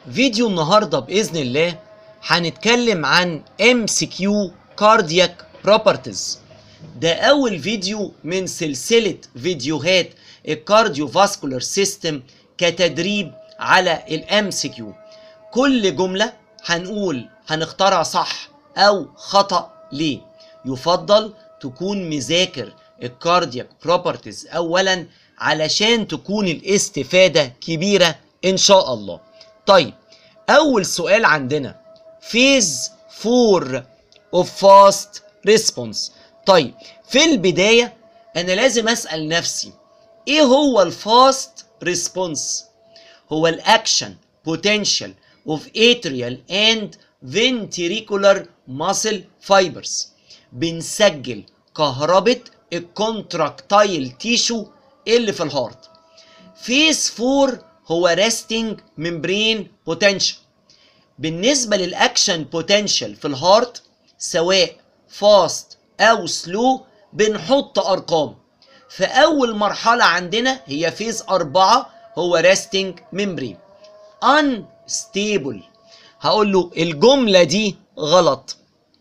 فيديو النهارده باذن الله هنتكلم عن MCQ Cardiac Properties ده اول فيديو من سلسله فيديوهات الكارديوفاسكولار سيستم كتدريب على الام سي كيو كل جمله هنقول هنختارها صح او خطا ليه يفضل تكون مذاكر الكاردياك بروبرتيز اولا علشان تكون الاستفاده كبيره ان شاء الله طيب اول سؤال عندنا فيز 4 اوف فاست ريسبونس طيب في البدايه انا لازم اسال نفسي ايه هو الفاست ريسبونس هو الاكشن بوتنشال اوف اتريال اند ventricular muscle fibers بنسجل كهربة الكونتراكتايل تيشو اللي في الهارت فيز 4 هو resting membrane potential بالنسبة للأكشن بوتنشال في الهارت سواء فاست أو سلو بنحط أرقام فأول مرحلة عندنا هي فيز أربعة هو resting membrane unstable هقول له الجملة دي غلط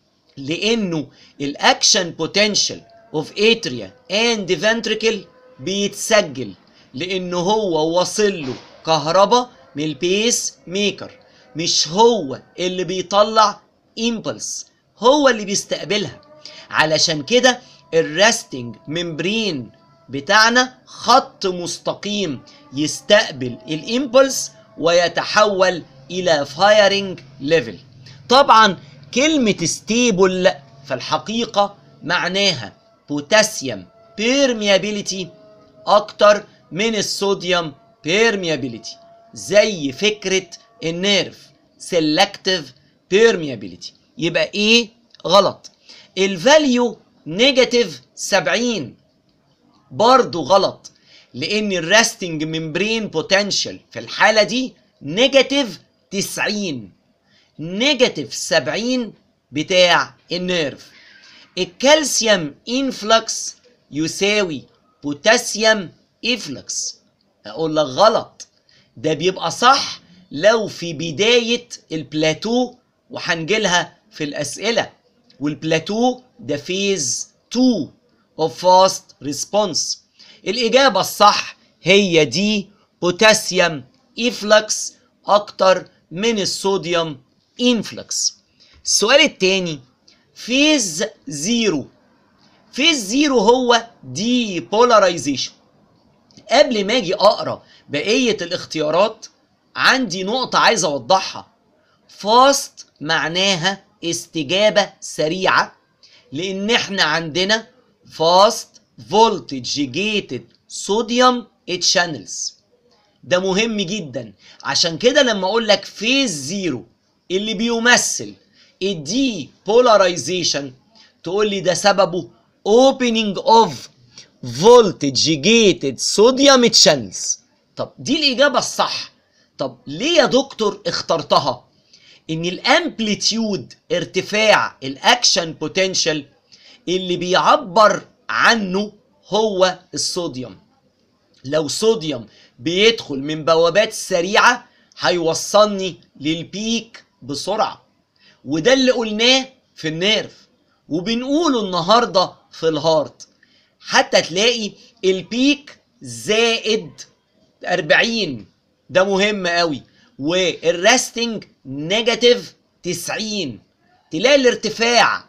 لأنه الأكشن بوتنشال اوف اتريا اند ventricle بيتسجل لأنه هو واصل له كهرباء من البيس ميكر مش هو اللي بيطلع امبلس هو اللي بيستقبلها علشان كده الريستنج ممبرين بتاعنا خط مستقيم يستقبل الامبلس ويتحول الى فايرنج ليفل طبعا كلمة ستيبل في الحقيقة معناها بوتاسيوم بيرميابيليتي اكتر من الصوديوم بيرميابيليتي زي فكرة النيرف سيلكتيف بيرميابيليتي يبقى ايه غلط الفاليو نيجاتيف 70 برضو غلط لان الريستنج ممبرين بوتنشال في الحالة دي نيجاتيف 90 نيجاتيف 70 بتاع النيرف الكالسيوم انفلكس يساوي بوتاسيوم افلكس اقول لك غلط ده بيبقى صح لو في بداية البلاتو وهنجيلها في الأسئلة والبلاتو ده فيز 2 of fast response الإجابة الصح هي دي بوتاسيوم إفلكس أكتر من الصوديوم إنفلكس السؤال التاني فيز زيرو فيز زيرو هو دي بولاريزيشن قبل ما اجي اقرا بقيه الاختيارات عندي نقطه عايز اوضحها فاست معناها استجابه سريعه لان احنا عندنا فاست فولتج جيتد صوديوم تشانلز ده مهم جدا عشان كده لما اقول لك فيز زيرو اللي بيمثل الدي بولاريزيشن تقول لي ده سببه opening of voltage gated sodium channels طب دي الإجابة الصح طب ليه يا دكتور اخترتها ان الامبليتيود ارتفاع الاكشن بوتنشال اللي بيعبر عنه هو الصوديوم لو صوديوم بيدخل من بوابات سريعة هيوصلني للبيك بسرعة وده اللي قلناه في النيرف وبنقوله النهاردة في الهارت حتى تلاقي البيك زائد 40 ده مهم قوي والريستنج نيجاتيف 90 تلاقي الارتفاع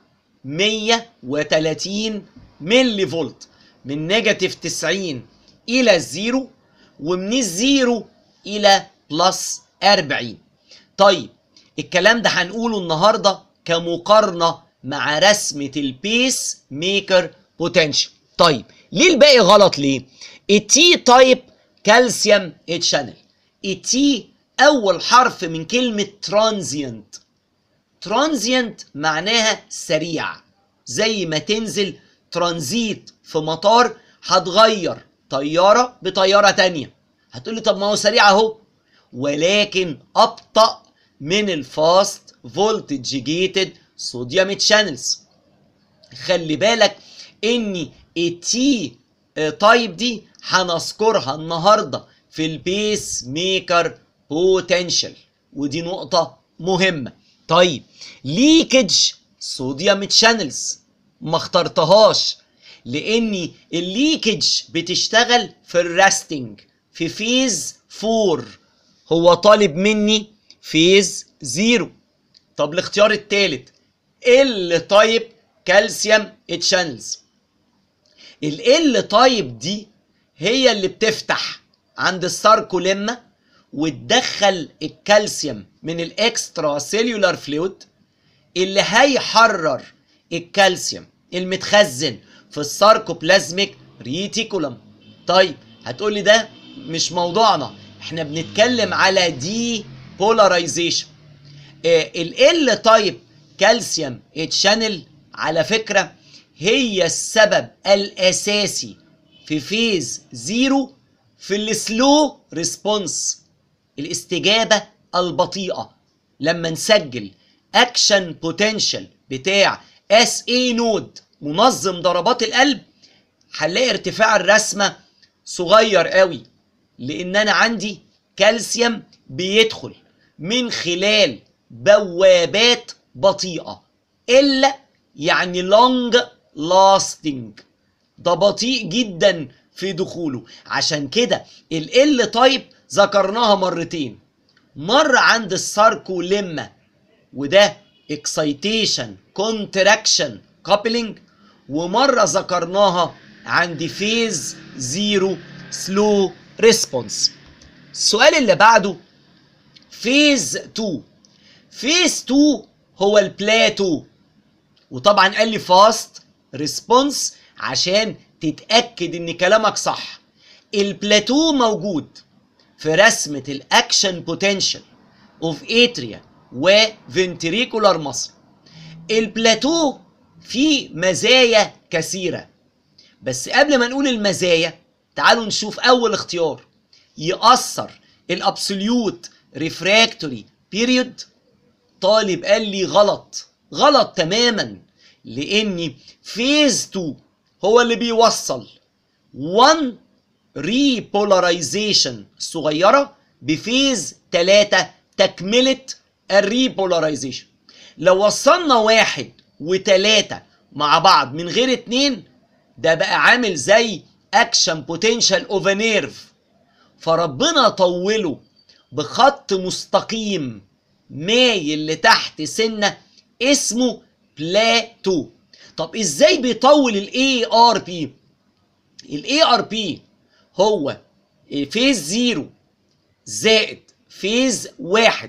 130 ملي فولت من نيجاتيف 90 الى الزيرو ومن الزيرو الى بلس 40 طيب الكلام ده هنقوله النهارده كمقارنه مع رسمه البيس ميكر بوتنشال طيب ليه الباقي غلط ليه التي تايب كالسيوم تشانل التي اول حرف من كلمه ترانزيانت ترانزيانت معناها سريع زي ما تنزل ترانزيت في مطار هتغير طياره بطياره تانية هتقولي طب ما هو سريع اهو ولكن ابطا من الفاست فولتج جيتد صوديوم تشانلز خلي بالك ان التي تايب دي هنذكرها النهارده في البيس ميكر بوتنشال ودي نقطة مهمة طيب ليكج صوديوم تشانلز ما اخترتهاش لاني الليكج بتشتغل في الراستنج في فيز 4 هو طالب مني فيز 0 طب الاختيار الثالث ال تايب كالسيوم تشانلز ال تايب دي هي اللي بتفتح عند الساركوليما وتدخل الكالسيوم من الاكسترا سيلولار فلويد اللي هيحرر الكالسيوم المتخزن في الساركوبلازميك ريتيكولم طيب هتقولي ده مش موضوعنا احنا بنتكلم على دي بولاريزيشن ال تايب كالسيوم تشانل على فكره هي السبب الاساسي في فيز زيرو في السلو ريسبونس الاستجابه البطيئه لما نسجل اكشن بوتنشال بتاع اس اي نود منظم ضربات القلب هنلاقي ارتفاع الرسمه صغير قوي لان انا عندي كالسيوم بيدخل من خلال بوابات بطيئه الا يعني لونج لاستنج ده بطيء جدا في دخوله عشان كده ال تايب ذكرناها مرتين مرة عند الساركوليما وده اكسايتيشن كونتراكشن كابلنج ومرة ذكرناها عند فيز زيرو سلو ريسبونس السؤال اللي بعده فيز 2 فيز 2 هو البلاتو وطبعا قال لي فاست ريسبونس عشان تتاكد ان كلامك صح البلاتو موجود في رسمه الاكشن بوتنشال اوف اتريا وفنتريكولار مصر البلاتو فيه مزايا كثيره بس قبل ما نقول المزايا تعالوا نشوف اول اختيار يأثر الابسوليوت ريفراكتوري بيريود طالب قال لي غلط غلط تماما لاني فيز 2 هو اللي بيوصل 1 ريبولاريزيشن صغيره بفيز 3 تكمله الريبولاريزيشن لو وصلنا واحد وتلاتة مع بعض من غير اتنين ده بقى عامل زي اكشن بوتنشال اوف نيرف فربنا طوله بخط مستقيم مايل لتحت سنه اسمه بلاتو طب ازاي بيطول الاي ار بي الاي ار بي هو فيز زيرو زائد فيز واحد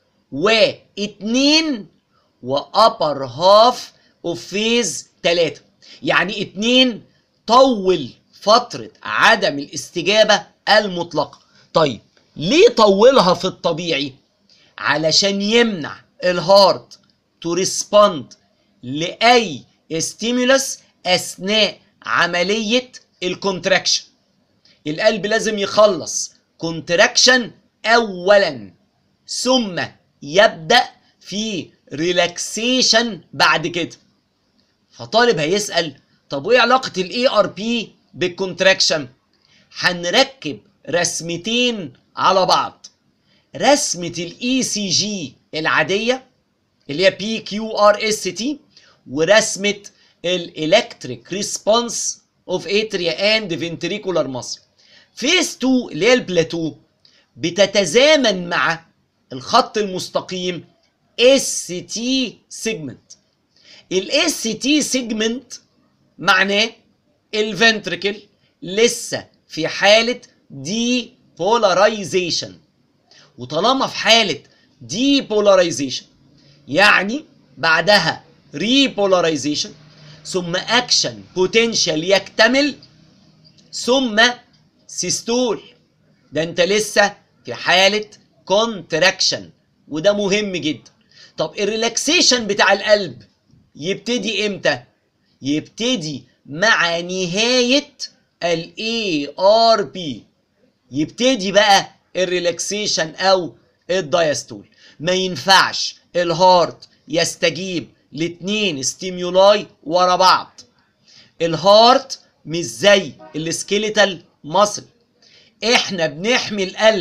واتنين وابر هاف اوف فيز تلاتة يعني اتنين طول فترة عدم الاستجابة المطلقة طيب ليه طولها في الطبيعي علشان يمنع الهارت تو ريسبوند لاي ستيمولس اثناء عمليه الكونتراكشن القلب لازم يخلص كونتراكشن اولا ثم يبدا في ريلاكسيشن بعد كده فطالب هيسال طب وايه علاقه الاي ار بي بالكونتراكشن هنركب رسمتين على بعض رسمه الاي سي جي العاديه اللي هي بي كيو ار اس تي ورسمه الالكتريك ريسبونس اوف اتريا اند فنتريكولار ماسل فيز 2 اللي هي البلاتو بتتزامن مع الخط المستقيم اس تي سيجمنت الاس تي سيجمنت معناه الفنتريكل لسه في حاله دي بولاريزيشن وطالما في حاله دي بولاريزيشن يعني بعدها ريبولاريزيشن ثم اكشن بوتنشال يكتمل ثم سيستول ده انت لسه في حاله كونتراكشن وده مهم جدا طب الريلاكسيشن بتاع القلب يبتدي امتى يبتدي مع نهايه الاي ار بي يبتدي بقى الريلاكسيشن او الدايستول ما ينفعش الهارت يستجيب لاتنين ستيمولاي ورا بعض الهارت مش زي السكيليتال ماسل احنا بنحمي القلب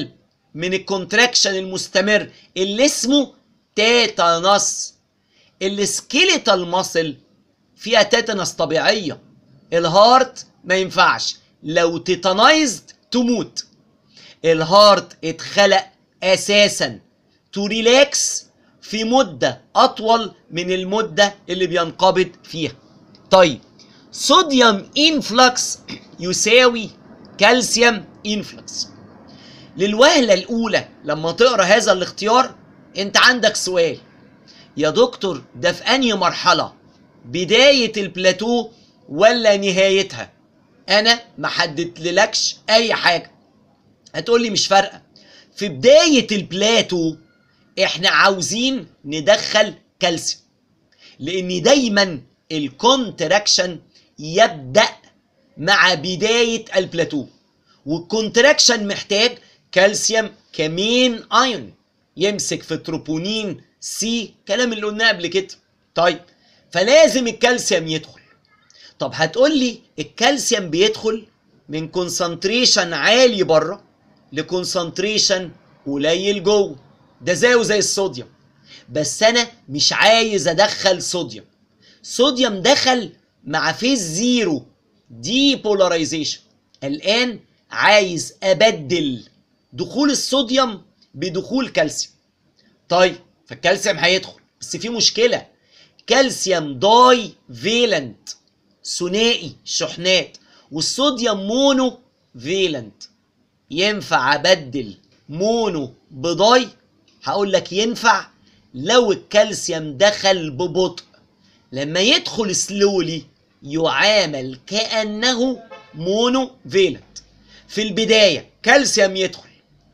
من الكونتراكشن المستمر اللي اسمه تيتانس السكيليتال ماسل فيها تيتانس طبيعيه الهارت ما ينفعش لو تيتانايزد تموت الهارت اتخلق اساسا تو ريلاكس في مده اطول من المده اللي بينقبض فيها طيب صوديوم انفلكس يساوي كالسيوم انفلكس للوهله الاولى لما تقرا هذا الاختيار انت عندك سؤال يا دكتور ده في انهي مرحله بدايه البلاتو ولا نهايتها انا ما حددتلكش اي حاجه هتقول لي مش فارقه في بدايه البلاتو احنا عاوزين ندخل كالسيوم لان دايما الكونتراكشن يبدا مع بدايه البلاتو والكونتراكشن محتاج كالسيوم كمين ايون يمسك في تروبونين سي كلام اللي قلناه قبل كده طيب فلازم الكالسيوم يدخل طب هتقول لي الكالسيوم بيدخل من كونسنتريشن عالي بره لكونسنتريشن قليل جوه ده زيه زي الصوديوم بس انا مش عايز ادخل صوديوم صوديوم دخل مع فيز زيرو دي بولاريزيشن الان عايز ابدل دخول الصوديوم بدخول كالسيوم طيب فالكالسيوم هيدخل بس في مشكله كالسيوم داي فيلنت ثنائي شحنات والصوديوم مونو فيلنت ينفع ابدل مونو بداي هقول لك ينفع لو الكالسيوم دخل ببطء لما يدخل سلولي يعامل كانه مونو فيلنت في البدايه كالسيوم يدخل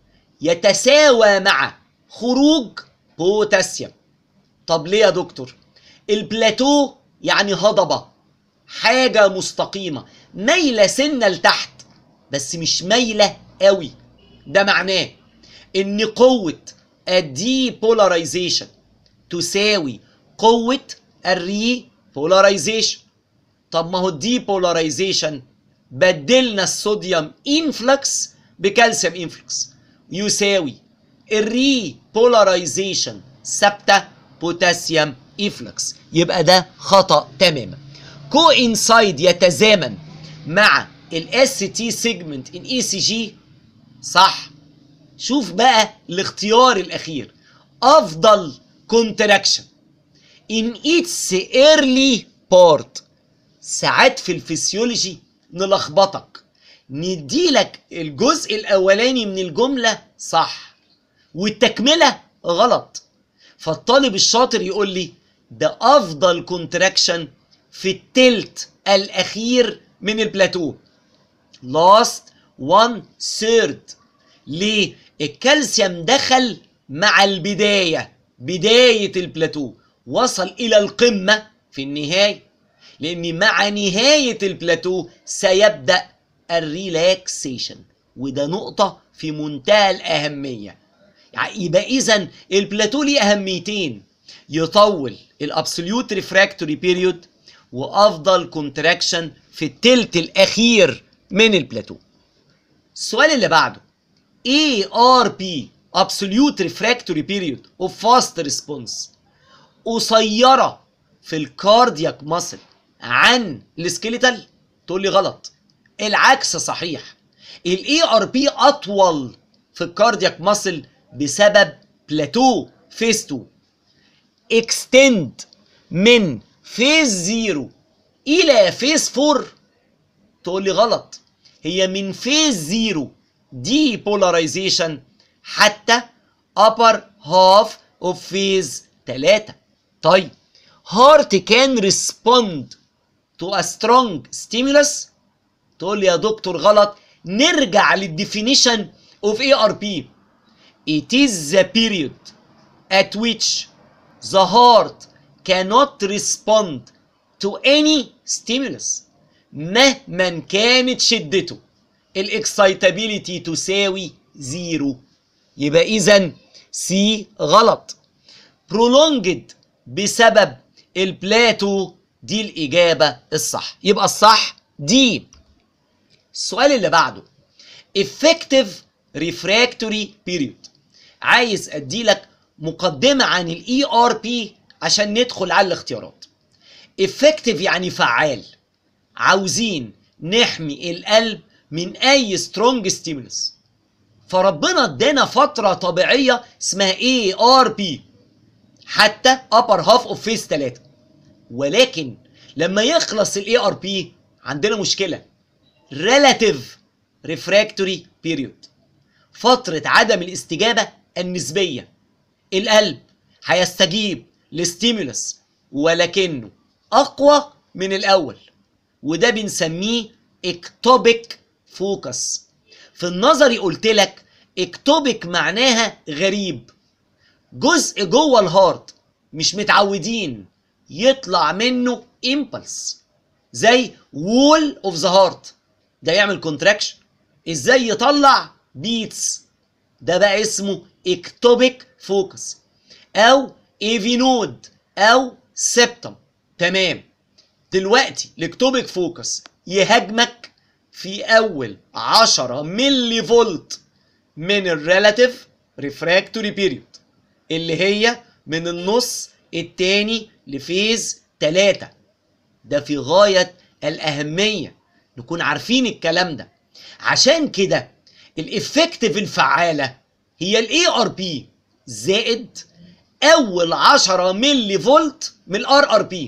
يتساوى مع خروج بوتاسيوم طب ليه يا دكتور البلاتو يعني هضبه حاجه مستقيمه مايله سنه لتحت بس مش مايله قوي ده معناه ان قوه الدي بولاريزيشن تساوي قوه الري بولاريزيشن طب ما هو الدي بولاريزيشن بدلنا الصوديوم انفلكس بكالسيوم انفلكس يساوي الري بولاريزيشن ثابته بوتاسيوم انفلكس يبقى ده خطا تماما كو انسايد يتزامن مع الاس تي سيجمنت ان اي سي جي صح شوف بقى الاختيار الاخير افضل كونتراكشن in its early part ساعات في الفسيولوجي نلخبطك نديلك الجزء الاولاني من الجمله صح والتكمله غلط فالطالب الشاطر يقول لي ده افضل كونتراكشن في التلت الاخير من البلاتو لاست 1 ثيرد ليه الكالسيوم دخل مع البدايه بدايه البلاتو وصل الى القمه في النهايه لان مع نهايه البلاتو سيبدا الريلاكسيشن وده نقطه في منتهى الاهميه يعني يبقى اذا البلاتو ليه اهميتين يطول الابسوليوت ريفراكتوري بيريود وافضل كونتراكشن في التلت الاخير من البلاتو السؤال اللي بعده ARP absolute refractory period of fast response قصيرة في الكاردياك ماسل عن السكيليتال تقول لي غلط العكس صحيح الاي ار بي اطول في الكاردياك ماسل بسبب بلاتو فيز 2 اكستند من فيز 0 الى فيز 4 تقول لي غلط هي من فيز 0 دي بولاريزيشن حتى upper half of phase 3 طيب heart can respond to a strong stimulus تقول لي يا دكتور غلط نرجع للديفينيشن of ARP it is the period at which the heart cannot respond to any stimulus مهما كانت شدته الاكسايتابيليتي تساوي زيرو يبقى اذا سي غلط prolonged بسبب البلاتو دي الاجابه الصح يبقى الصح دي السؤال اللي بعده effective ريفراكتوري بيريود عايز اديلك مقدمه عن الاي ار بي عشان ندخل على الاختيارات افكتيف يعني فعال عاوزين نحمي القلب من اي سترونج ستيمولس فربنا ادانا فتره طبيعيه اسمها اي ار بي حتى upper half of phase 3 ولكن لما يخلص الاي ار بي عندنا مشكله relative refractory period فترة عدم الاستجابة النسبية القلب هيستجيب لستيمولس ولكنه أقوى من الأول وده بنسميه اكتوبيك فوكس في النظري قلت لك اكتوبيك معناها غريب جزء جوه الهارت مش متعودين يطلع منه امبلس زي وول اوف ذا هارت ده يعمل كونتراكشن ازاي يطلع بيتس ده بقى اسمه اكتوبيك فوكس او ايفي نود او سبتم تمام دلوقتي الاكتوبيك فوكس يهاجمك في اول 10 ملي فولت من الريلاتيف ريفراكتوري بيريود اللي هي من النص التاني لفيز 3 ده في غاية الأهمية نكون عارفين الكلام ده عشان كده الافكتيف الفعالة هي الاي ار بي زائد اول 10 ملي فولت من الار ار بي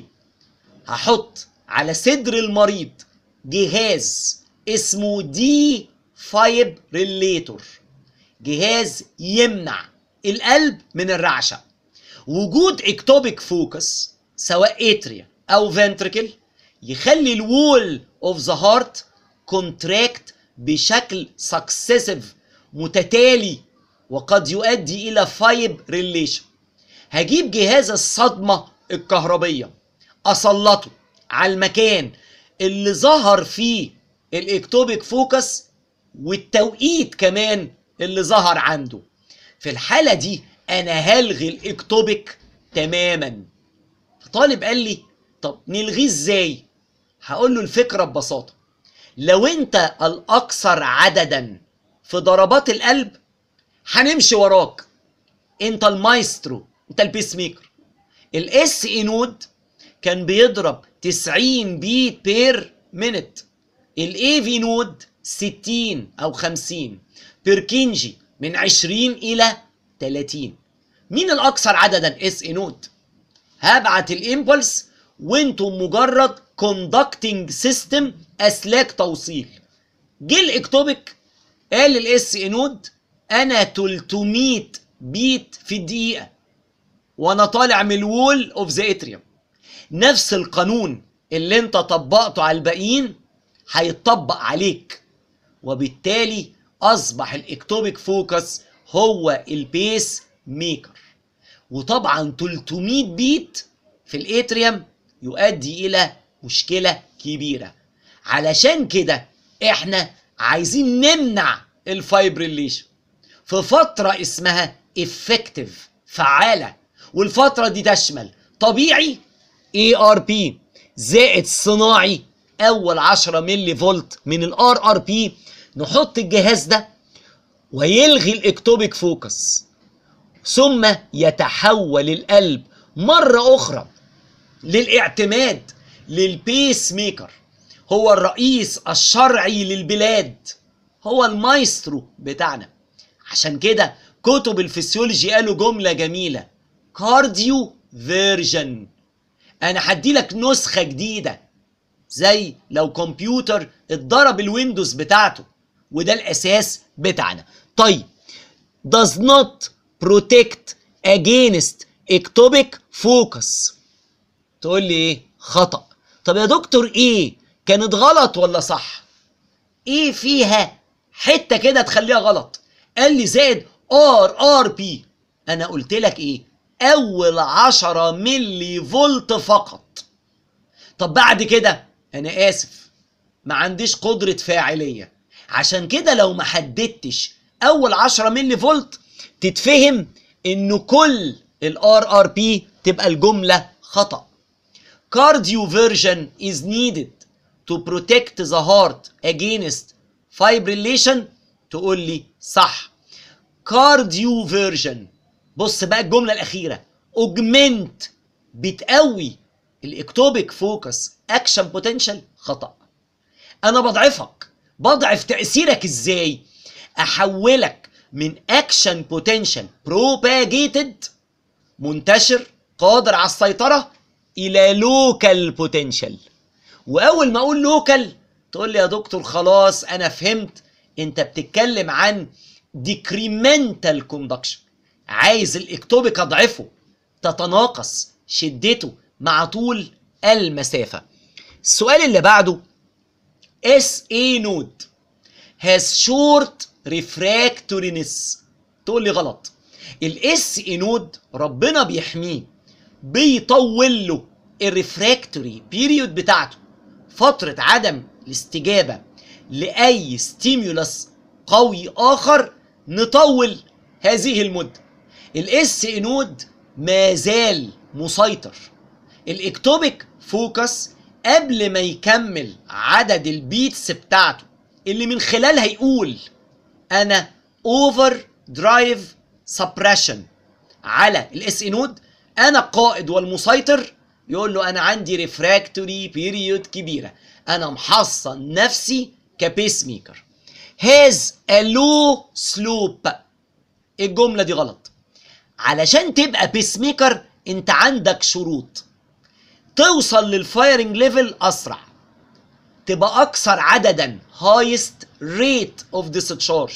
هحط على صدر المريض جهاز اسمه دي فايبريليتور جهاز يمنع القلب من الرعشة وجود اكتوبيك فوكس سواء اتريا او فنتركل يخلي الوول اوف ذا هارت كونتراكت بشكل سكسيسيف متتالي وقد يؤدي الى فايب ريليشن هجيب جهاز الصدمة الكهربية اسلطه على المكان اللي ظهر فيه الاكتوبيك فوكس والتوقيت كمان اللي ظهر عنده في الحالة دي انا هلغي الاكتوبيك تماما طالب قال لي طب نلغيه ازاي هقول له الفكرة ببساطة لو انت الاكثر عددا في ضربات القلب هنمشي وراك انت المايسترو انت البيس ميكر الاس اي نود كان بيضرب 90 بيت بير مينت الاي في نود 60 او 50 بيركينجي من 20 الى 30 مين الاكثر عددا اس اي نود هبعت الامبلس وانتم مجرد كوندكتنج سيستم اسلاك توصيل جه الاكتوبيك قال للاس اي نود انا 300 بيت في الدقيقه وانا طالع من الوول اوف ذا اتريوم نفس القانون اللي انت طبقته على الباقيين هيتطبق عليك وبالتالي اصبح الاكتوبيك فوكس هو البيس ميكر وطبعا 300 بيت في الاتريوم يؤدي الى مشكله كبيره علشان كده احنا عايزين نمنع الفايبريليشن في فتره اسمها افكتيف فعاله والفتره دي تشمل طبيعي اي ار بي زائد صناعي اول 10 ملي فولت من الار ار بي نحط الجهاز ده ويلغي الاكتوبيك فوكس ثم يتحول القلب مرة أخرى للاعتماد للبيس ميكر هو الرئيس الشرعي للبلاد هو المايسترو بتاعنا عشان كده كتب الفسيولوجي قالوا جملة جميلة كارديو فيرجن انا هدي لك نسخة جديدة زي لو كمبيوتر اتضرب الويندوز بتاعته وده الاساس بتاعنا طيب does not protect against ectopic focus تقول لي ايه خطأ طب يا دكتور ايه كانت غلط ولا صح ايه فيها حتة كده تخليها غلط قال لي زائد ار ار بي انا قلت لك ايه اول عشرة ملي فولت فقط طب بعد كده انا اسف ما عنديش قدرة فاعلية عشان كده لو ما حددتش اول 10 ملي فولت تتفهم انه كل الار ار بي تبقى الجملة خطأ cardioversion is needed to protect the heart against fibrillation تقول لي صح كارديو فيرجن بص بقى الجمله الاخيره اوجمنت بتقوي الاكتوبيك فوكس اكشن بوتنشال خطا انا بضعفك بضعف تاثيرك ازاي احولك من اكشن بوتنشال بروباجيتد منتشر قادر على السيطره الى لوكال بوتنشال واول ما اقول لوكال تقول لي يا دكتور خلاص انا فهمت انت بتتكلم عن ديكريمنتال كوندكشن عايز الاكتوبيك اضعفه تتناقص شدته مع طول المسافه السؤال اللي بعده اس اي نود has short refractoriness تقول لي غلط الاس اي نود ربنا بيحميه بيطول له الريفراكتوري بيريود بتاعته فترة عدم الاستجابة لأي ستيمولس قوي آخر نطول هذه المدة الاس اي نود ما زال مسيطر الاكتوبيك فوكس قبل ما يكمل عدد البيتس بتاعته اللي من خلالها يقول انا اوفر درايف سبريشن على الاس اي نود انا القائد والمسيطر يقول له انا عندي ريفراكتوري بيريود كبيره انا محصن نفسي كبيس ميكر هاز ا لو سلوب الجمله دي غلط علشان تبقى بيس ميكر انت عندك شروط توصل للفايرنج ليفل اسرع تبقى اكثر عددا هايست ريت اوف discharge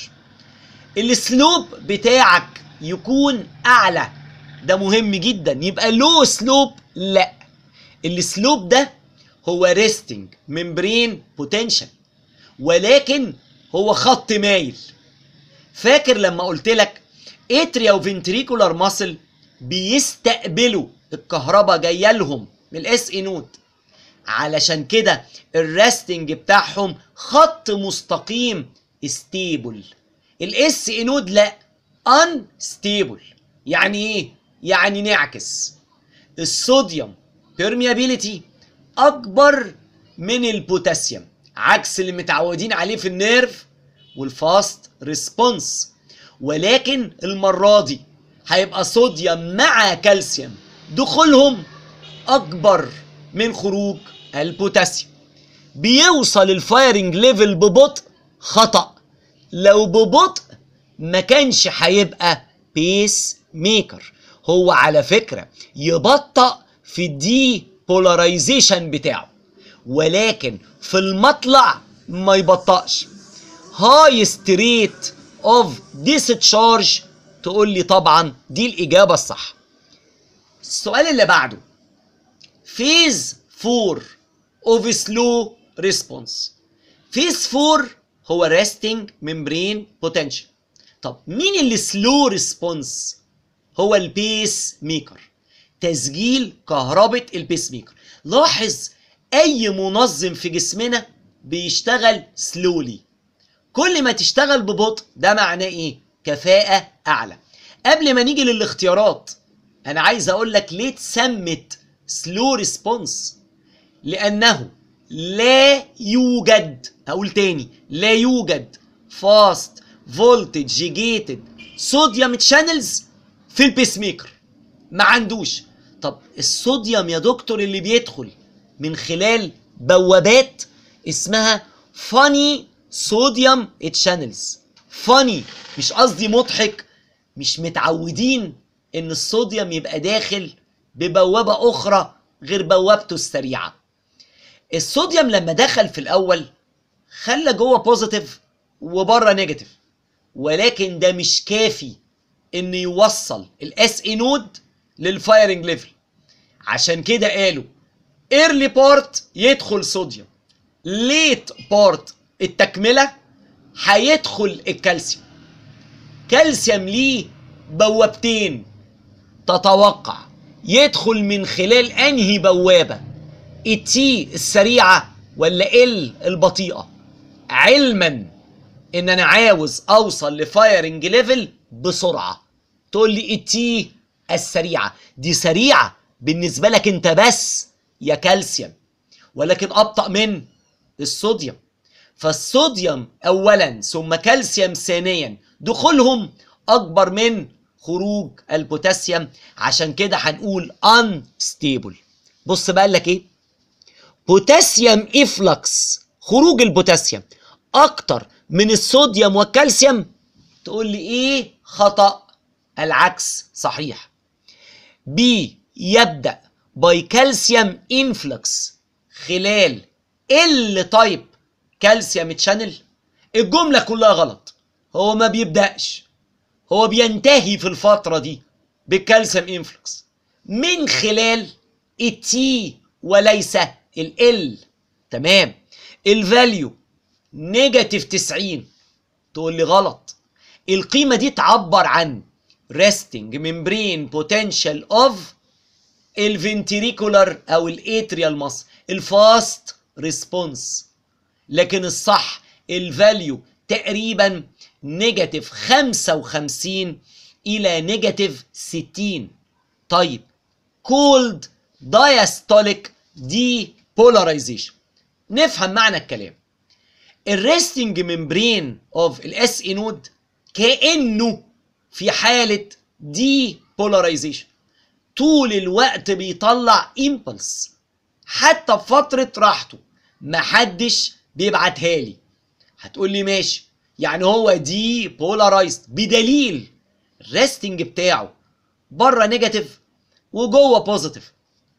السلوب بتاعك يكون اعلى ده مهم جدا يبقى لو سلوب لا السلوب ده هو ريستنج ممبرين بوتنشال ولكن هو خط مايل فاكر لما قلت لك اتريا وفنتريكولار ماسل بيستقبلوا الكهرباء جايه لهم من الاس اي نود علشان كده الريستنج بتاعهم خط مستقيم ستيبل الاس اي نود لا ان ستيبل يعني ايه يعني نعكس الصوديوم بيرميابيليتي اكبر من البوتاسيوم عكس اللي متعودين عليه في النيرف والفاست ريسبونس ولكن المره دي هيبقى صوديوم مع كالسيوم دخولهم اكبر من خروج البوتاسيوم بيوصل الفايرنج ليفل ببطء خطأ لو ببطء ما كانش هيبقى بيس ميكر هو على فكرة يبطأ في الدي بولاريزيشن بتاعه ولكن في المطلع ما يبطأش هايست ريت اوف discharge تقول لي طبعا دي الإجابة الصح السؤال اللي بعده فيز 4 اوف سلو ريسبونس فيز 4 هو ريستنج ممبرين بوتنشال طب مين اللي سلو ريسبونس هو البيس ميكر تسجيل كهربة البيس ميكر لاحظ اي منظم في جسمنا بيشتغل سلولي كل ما تشتغل ببطء ده معناه ايه كفاءة اعلى قبل ما نيجي للاختيارات انا عايز اقول لك ليه اتسمت سلو ريسبونس لانه لا يوجد اقول تاني لا يوجد فاست فولتج جيتد صوديوم تشانلز في البيس ميكر ما عندوش طب الصوديوم يا دكتور اللي بيدخل من خلال بوابات اسمها فاني صوديوم تشانلز فاني مش قصدي مضحك مش متعودين ان الصوديوم يبقى داخل ببوابة اخرى غير بوابته السريعة الصوديوم لما دخل في الاول خلى جوه بوزيتيف وبره نيجاتيف ولكن ده مش كافي ان يوصل الاس اي نود للفايرنج ليفل عشان كده قالوا ايرلي بارت يدخل صوديوم ليت بارت التكمله هيدخل الكالسيوم كالسيوم ليه بوابتين تتوقع يدخل من خلال انهي بوابه التي السريعه ولا ال البطيئه علما ان انا عاوز اوصل لفايرنج ليفل بسرعه تقول لي التي السريعه دي سريعه بالنسبه لك انت بس يا كالسيوم ولكن ابطا من الصوديوم فالصوديوم اولا ثم كالسيوم ثانيا دخولهم اكبر من خروج البوتاسيوم عشان كده هنقول unstable بص بقى لك ايه بوتاسيوم افلكس خروج البوتاسيوم اكتر من الصوديوم والكالسيوم تقول لي ايه خطأ العكس صحيح بي يبدأ باي كالسيوم انفلكس خلال ال تايب كالسيوم تشانل الجملة كلها غلط هو ما بيبدأش هو بينتهي في الفترة دي بالكالسيوم انفلكس من خلال التي وليس ال تمام الفاليو نيجاتيف 90 تقول لي غلط القيمة دي تعبر عن resting membrane potential of الفنتريكولار او الاتريال مصر الفاست ريسبونس لكن الصح الفاليو تقريبا نيجاتيف 55 الى نيجاتيف 60 طيب كولد دايستوليك دي بولاريزيشن نفهم معنى الكلام الريستنج ممبرين اوف الاس اي نود كانه في حاله دي بولاريزيشن طول الوقت بيطلع امبلس حتى في فتره راحته محدش بيبعتها لي هتقول لي ماشي يعني هو دي بولارايزد بدليل الريستنج بتاعه بره نيجاتيف وجوه بوزيتيف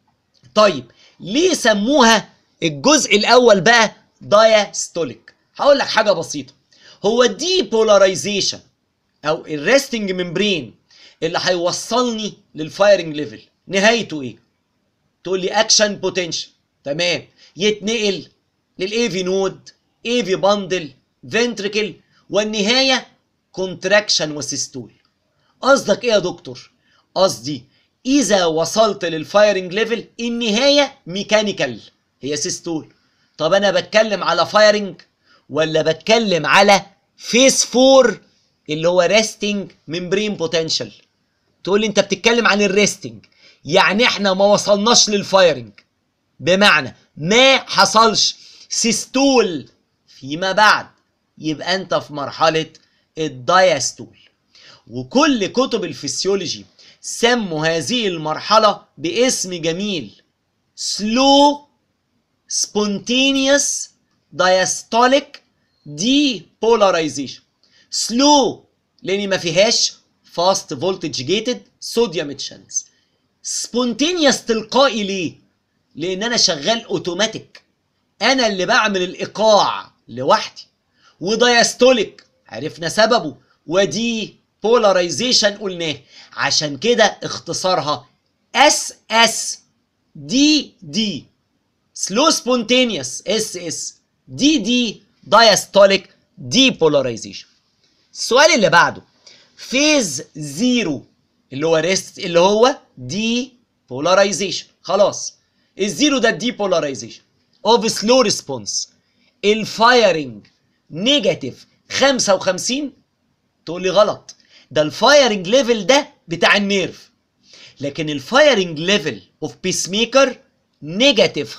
طيب ليه سموها الجزء الاول بقى دايستوليك هقول لك حاجه بسيطه هو الدي بولاريزيشن او الريستنج ممبرين اللي هيوصلني للفايرنج ليفل نهايته ايه تقول لي اكشن بوتنشال تمام يتنقل للاي في نود اي في باندل فنتريكل والنهايه كونتراكشن وسيستول قصدك ايه يا دكتور قصدي اذا وصلت للفايرنج ليفل النهايه ميكانيكال هي سيستول طب انا بتكلم على فايرنج ولا بتكلم على فيس 4 اللي هو ريستنج ممبرين بوتنشال تقول لي انت بتتكلم عن الريستنج يعني احنا ما وصلناش للفايرنج بمعنى ما حصلش سيستول فيما بعد يبقى انت في مرحله الدايستول وكل كتب الفسيولوجي سموا هذه المرحله باسم جميل سلو spontaneous diastolic depolarization سلو لان ما فيهاش فاست فولتج جيتد صوديوم تشانلز سبونتينيوس تلقائي ليه لان انا شغال اوتوماتيك انا اللي بعمل الايقاع لوحدي ودايستوليك عرفنا سببه ودي بولاريزيشن قلناه عشان كده اختصارها اس اس دي دي سلو سبونتينيوس اس اس دي دي دايستوليك دي بولاريزيشن السؤال اللي بعده فيز زيرو اللي هو ريست اللي هو دي بولاريزيشن خلاص الزيرو ده دي بولاريزيشن اوف سلو ريسبونس الفايرنج نيجاتيف 55 تقول لي غلط ده الفايرنج ليفل ده بتاع النيرف لكن الفايرنج ليفل اوف بيس ميكر نيجاتيف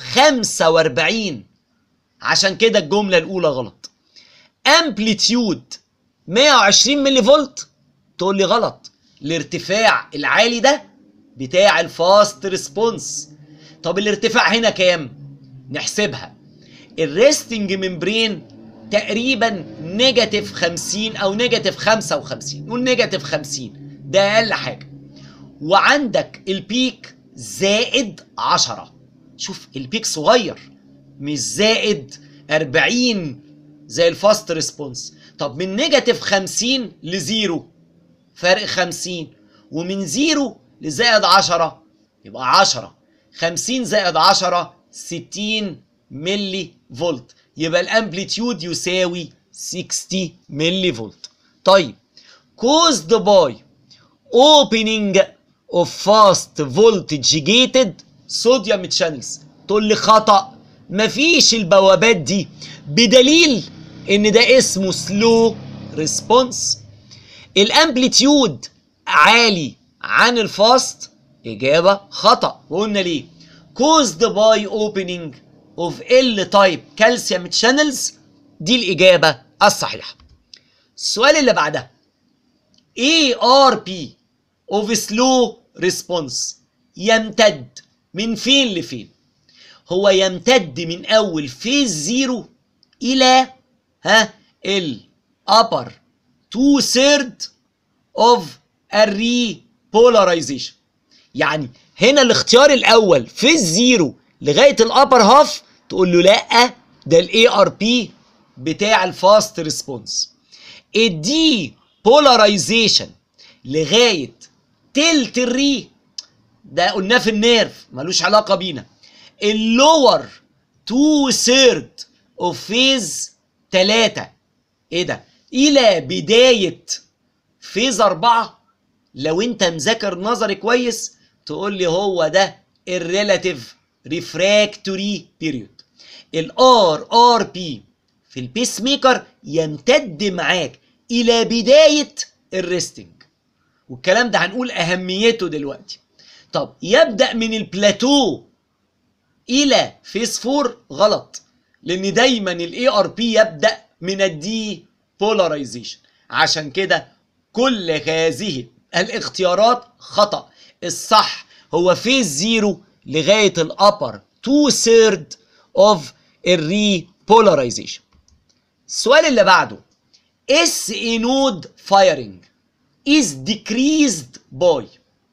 45 عشان كده الجمله الاولى غلط امبليتيود 120 ملي فولت تقول لي غلط الارتفاع العالي ده بتاع الفاست ريسبونس طب الارتفاع هنا كام نحسبها الريستنج ممبرين تقريبا نيجاتيف 50 او نيجاتيف 55 نقول نيجاتيف 50 ده اقل حاجه وعندك البيك زائد 10 شوف البيك صغير مش زائد 40 زي الفاست ريسبونس طب من نيجاتيف 50 لزيرو فرق 50 ومن زيرو لزائد 10 يبقى 10 50 زائد 10 60 ملي فولت يبقى الامبليتيود يساوي 60 ملي فولت طيب caused by opening of fast voltage gated sodium channels تقول لي خطأ مفيش البوابات دي بدليل ان ده اسمه سلو ريسبونس الامبليتيود عالي عن الفاست اجابه خطا وقلنا ليه caused by opening of L type calcium channels دي الإجابة الصحيحة السؤال اللي بعدها ARP of slow response يمتد من فين لفين هو يمتد من أول فيز زيرو إلى ها ال upper two third of الريبولاريزيشن يعني هنا الاختيار الاول في الزيرو لغايه الابر هاف تقول له لا ده الاي ار بي بتاع الفاست ريسبونس الدي بولاريزيشن لغايه تلت الري ده قلناه في النيرف ملوش علاقه بينا اللور تو ثيرد اوف فيز 3 ايه ده الى بدايه فيز أربعة لو انت مذاكر نظري كويس تقول لي هو ده الريلاتيف ريفراكتوري بيريود الار ار بي في البيس ميكر يمتد معاك الى بدايه الريستنج والكلام ده هنقول اهميته دلوقتي طب يبدا من البلاتو الى فيس 4 غلط لان دايما الاي ار بي يبدا من الدي بولاريزيشن عشان كده كل هذه الاختيارات خطأ الصح هو فيز زيرو لغاية الأبر تو ثيرد اوف الريبولاريزيشن السؤال اللي بعده اس اي نود فايرنج is decreased by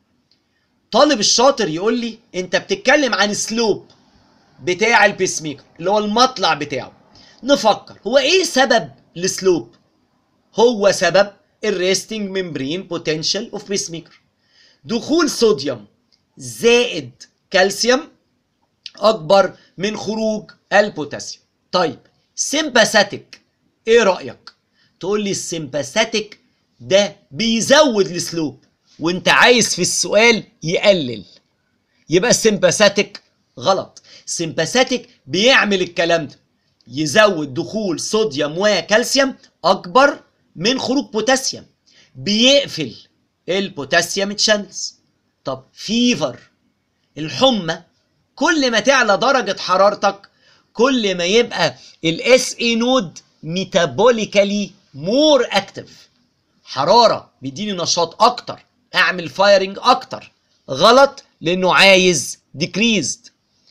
طالب الشاطر يقول لي انت بتتكلم عن سلوب بتاع البيس ميكر اللي هو المطلع بتاعه نفكر هو ايه سبب السلوب هو سبب الريستنج ممبرين بوتنشال اوف بيس ميكر دخول صوديوم زائد كالسيوم اكبر من خروج البوتاسيوم طيب سيمباثيك ايه رايك تقول لي السيمباثيك ده بيزود السلوب وانت عايز في السؤال يقلل يبقى السيمباثيك غلط السيمباثيك بيعمل الكلام ده يزود دخول صوديوم وكالسيوم اكبر من خروج بوتاسيوم بيقفل البوتاسيوم تشانلز طب فيفر الحمى كل ما تعلى درجة حرارتك كل ما يبقى الاس اي نود ميتابوليكالي مور اكتف حرارة بيديني نشاط اكتر اعمل فايرنج اكتر غلط لانه عايز ديكريزد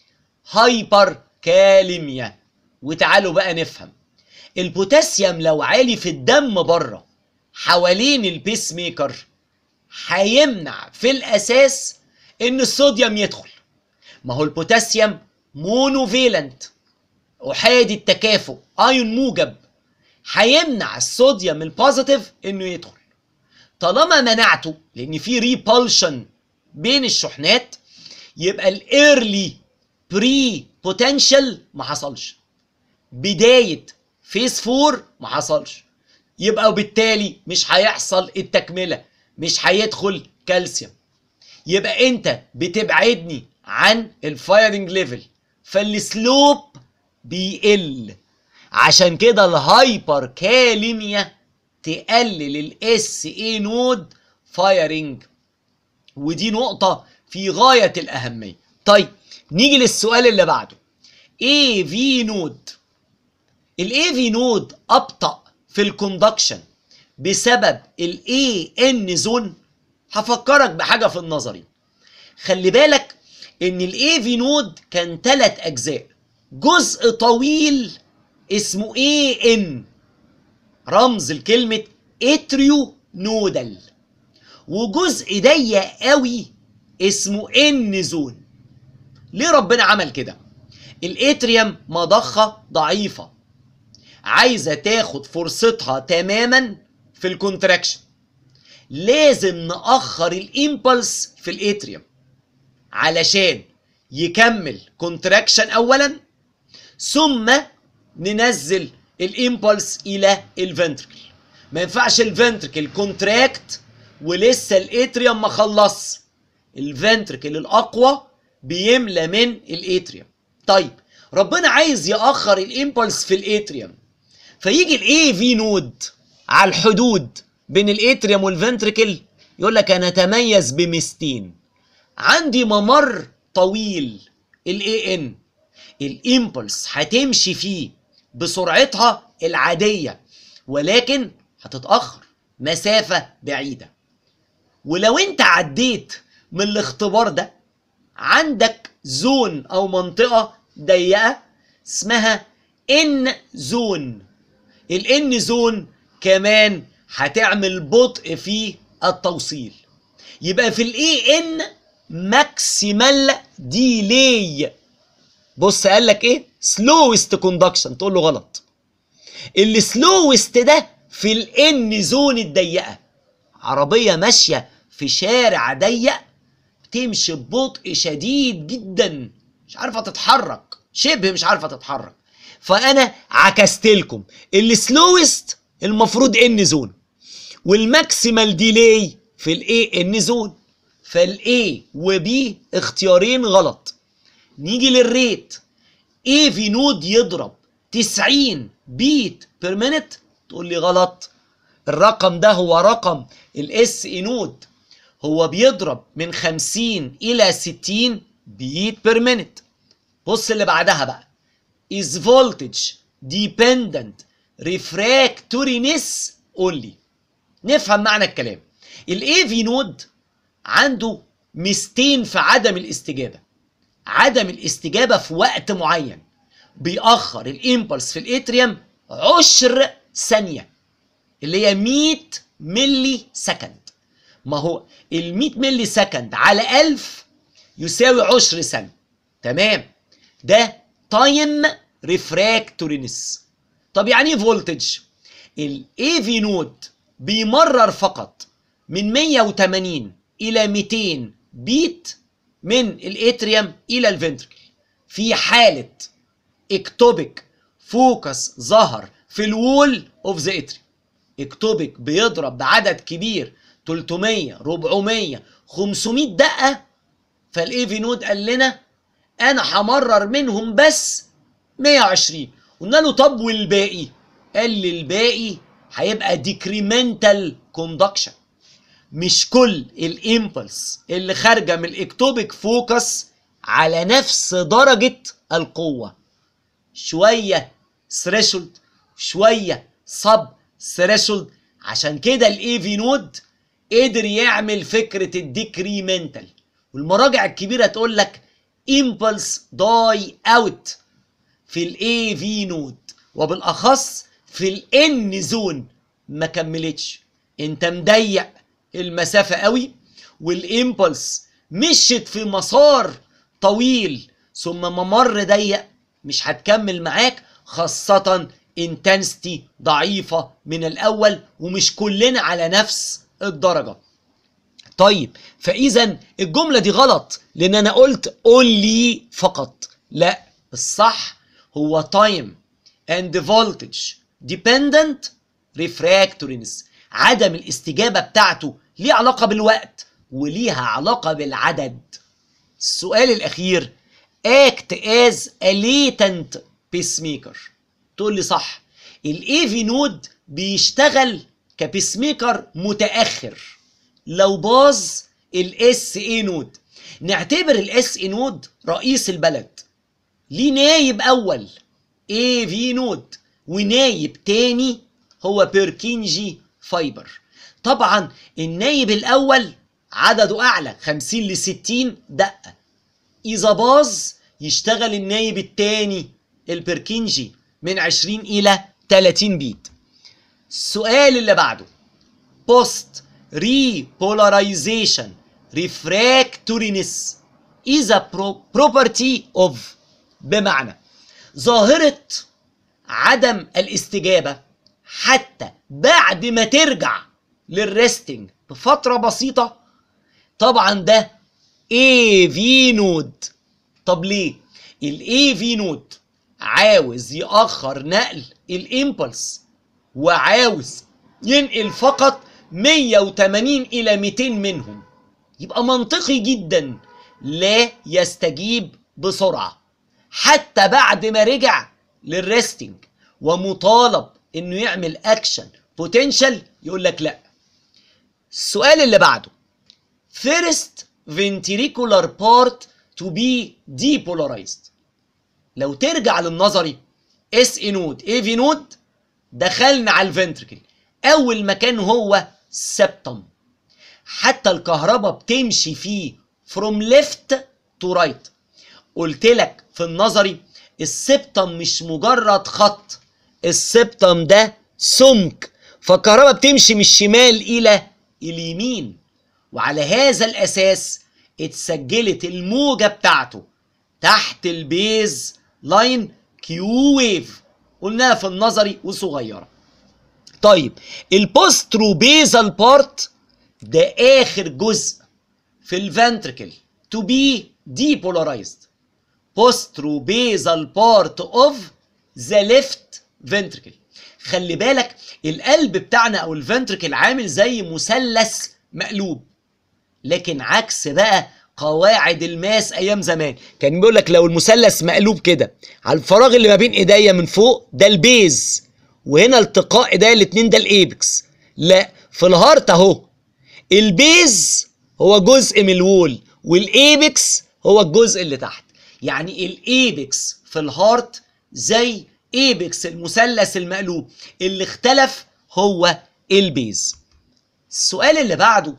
هايبر كاليميا وتعالوا بقى نفهم البوتاسيوم لو عالي في الدم بره حوالين البيس ميكر هيمنع في الاساس ان الصوديوم يدخل ما هو البوتاسيوم مونوفيلنت احادي التكافؤ ايون موجب هيمنع الصوديوم البوزيتيف انه يدخل طالما منعته لان في ريبولشن بين الشحنات يبقى الايرلي بري بوتنشال ما حصلش بدايه فيس 4 ما حصلش يبقى وبالتالي مش هيحصل التكمله مش هيدخل كالسيوم يبقى انت بتبعدني عن الفايرنج ليفل فالسلوب بيقل عشان كده الهايبر كاليميا تقلل الاس اي نود فايرنج ودي نقطة في غاية الأهمية طيب نيجي للسؤال اللي بعده اي في نود الاي في نود ابطا في الكوندكشن بسبب الاي ان زون هفكرك بحاجه في النظري خلي بالك ان الاي في نود كان ثلاث اجزاء جزء طويل اسمه اي ان رمز لكلمه اتريو نودل وجزء ضيق قوي اسمه ان زون ليه ربنا عمل كده الاتريوم مضخه ضعيفه عايزه تاخد فرصتها تماما في الكونتراكشن لازم نأخر الامبلس في الاتريوم علشان يكمل كونتراكشن اولا ثم ننزل الامبلس الى الفنتركل ما ينفعش الفنتركل كونتراكت ولسه الاتريوم ما خلص الفنتركل الاقوى بيملى من الاتريوم طيب ربنا عايز يأخر الامبلس في الاتريوم فيجي الاي في نود على الحدود بين الاتريوم والفنتركل يقول لك انا اتميز بمستين عندي ممر طويل الاي ان الامبلس هتمشي فيه بسرعتها العاديه ولكن هتتاخر مسافه بعيده ولو انت عديت من الاختبار ده عندك زون او منطقه ضيقه اسمها ان زون الان زون كمان هتعمل بطء في التوصيل يبقى في الاي ان ماكسيمال ديلي بص قال لك ايه سلوست كوندكشن تقول له غلط السلوست ده في الان زون الضيقه عربيه ماشيه في شارع ضيق تمشي ببطء شديد جدا مش عارفه تتحرك شبه مش عارفه تتحرك فانا عكست لكم السلوست المفروض ان زون والماكسيمال ديلي في الاي ان زون فالاي وبي اختيارين غلط نيجي للريت اي في نود يضرب 90 بيت بير مينت تقول لي غلط الرقم ده هو رقم الاس اي نود هو بيضرب من 50 الى 60 بيت بير مينت بص اللي بعدها بقى is voltage dependent refractoriness only نفهم معنى الكلام الاي في نود عنده ميزتين في عدم الاستجابه عدم الاستجابه في وقت معين بيأخر الامبلس في الاتريوم عشر ثانيه اللي هي 100 ملي سكند ما هو ال 100 ملي سكند على 1000 يساوي عشر ثانيه تمام ده تايم ريفراكتورينس طب يعني ايه فولتج الاي في نود بيمرر فقط من 180 الى 200 بيت من الاتريوم الى الفنتركل في حاله اكتوبيك فوكس ظهر في الوول اوف ذا اتريوم اكتوبيك بيضرب بعدد كبير 300 400 500 دقه فالاي في نود قال لنا انا همرر منهم بس 120 قلنا له طب والباقي قال لي الباقي هيبقى ديكريمنتال كوندكشن مش كل الامبلس اللي خارجه من الاكتوبيك فوكس على نفس درجه القوه شويه ثريشولد شويه سب ثريشولد عشان كده الاي في نود قدر يعمل فكره الديكريمنتال والمراجع الكبيره تقول لك impulse die out في الاي في نود وبالاخص في الان زون ما كملتش انت مضيق المسافه قوي والامبلس مشت في مسار طويل ثم ممر ضيق مش هتكمل معاك خاصة انتنستي ضعيفة من الأول ومش كلنا على نفس الدرجة طيب فإذا الجملة دي غلط لأن أنا قلت only فقط لا الصح هو time and voltage dependent refractoriness عدم الاستجابة بتاعته ليه علاقة بالوقت وليها علاقة بالعدد السؤال الأخير act as a latent pacemaker تقول لي صح الاي في نود بيشتغل كبيس ميكر متاخر لو باظ الاس اي نود نعتبر الاس اي نود رئيس البلد ليه نايب اول اي في نود ونايب تاني هو بيركينجي فايبر طبعا النايب الاول عدده اعلى 50 ل 60 دقه اذا باظ يشتغل النايب التاني البركينجي من 20 الى 30 بيت السؤال اللي بعده post repolarization refractoriness is a pro- property of بمعنى ظاهرة عدم الاستجابة حتى بعد ما ترجع للريستنج بفترة بسيطة طبعا ده AV نود طب ليه؟ الاي في نود عاوز يأخر نقل الامبلس وعاوز ينقل فقط 180 إلى 200 منهم يبقى منطقي جدا لا يستجيب بسرعة حتى بعد ما رجع للريستنج ومطالب انه يعمل اكشن بوتنشال يقول لك لا السؤال اللي بعده first ventricular part to be depolarized لو ترجع للنظري اس اي نود اي في نود دخلنا على الفنتركل اول مكان هو سبتم حتى الكهرباء بتمشي فيه from left to right قلت لك في النظري السبتم مش مجرد خط السبتم ده سمك فالكهرباء بتمشي من الشمال الى اليمين وعلى هذا الاساس اتسجلت الموجة بتاعته تحت البيز لاين كيو ويف قلناها في النظري وصغيرة طيب البوسترو بيزال بارت ده اخر جزء في الفنتركل to be depolarized postrobasal part of the left ventricle خلي بالك القلب بتاعنا او الفنتركل عامل زي مثلث مقلوب لكن عكس بقى قواعد الماس ايام زمان كان بيقول لك لو المثلث مقلوب كده على الفراغ اللي ما بين ايديا من فوق ده البيز وهنا التقاء ايديا الاتنين ده الايبكس لا في الهارت اهو البيز هو جزء من الوول والايبكس هو الجزء اللي تحت يعني الايبكس في الهارت زي ايبكس المثلث المقلوب اللي اختلف هو البيز السؤال اللي بعده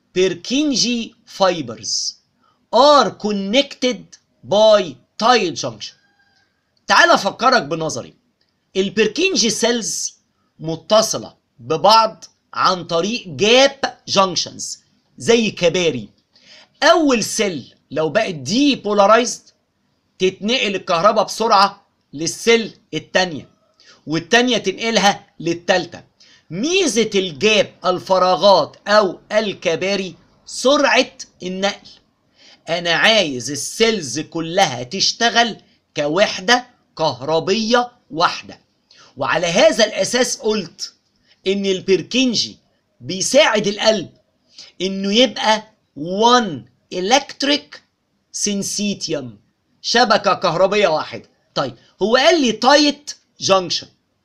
بيركينجي فايبرز are connected by tight junction تعال افكرك بنظري البيركينجي سيلز متصلة ببعض عن طريق جاب جانكشنز زي كباري اول سيل لو بقت دي بولارايزد تتنقل الكهرباء بسرعة للسيل التانية والتانية تنقلها للتالتة ميزة الجاب الفراغات او الكباري سرعة النقل انا عايز السيلز كلها تشتغل كوحدة كهربية واحدة وعلى هذا الاساس قلت ان البركنجي بيساعد القلب انه يبقى 1 الكتريك سينسيتيوم شبكة كهربية واحدة طيب هو قال لي تايت جانكشن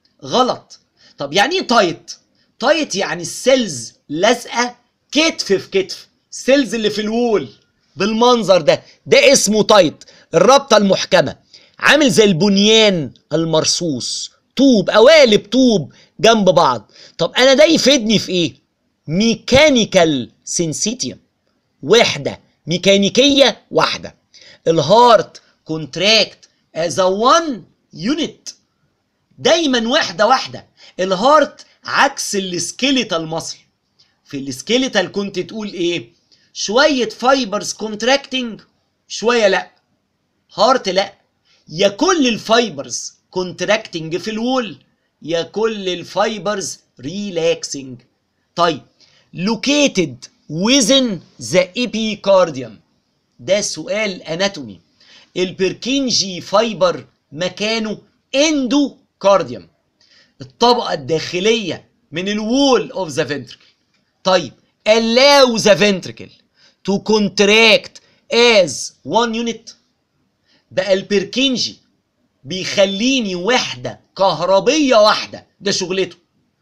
غلط طب يعني ايه تايت تايت يعني السيلز لازقة كتف في كتف السيلز اللي في الوول بالمنظر ده ده اسمه تايت الرابطة المحكمة عامل زي البنيان المرصوص طوب قوالب طوب جنب بعض طب انا ده يفيدني في ايه ميكانيكال سينسيتيوم وحده ميكانيكيه واحده الهارت كونتراكت از وان يونت دايما وحده واحده الهارت عكس السكيليتال مصل في السكيليتال كنت تقول ايه شويه فايبرز كونتراكتنج شويه لا هارت لا يا كل الفايبرز كونتراكتنج في الوول يا كل الفايبرز ريلاكسنج طيب located within the epicardium ده سؤال اناتومي البركينجي فايبر مكانه اندوكارديوم الطبقة الداخلية من الوول اوف ذا ventricle طيب allow the ventricle to contract as one unit بقى البركينجي بيخليني وحدة كهربية واحدة ده شغلته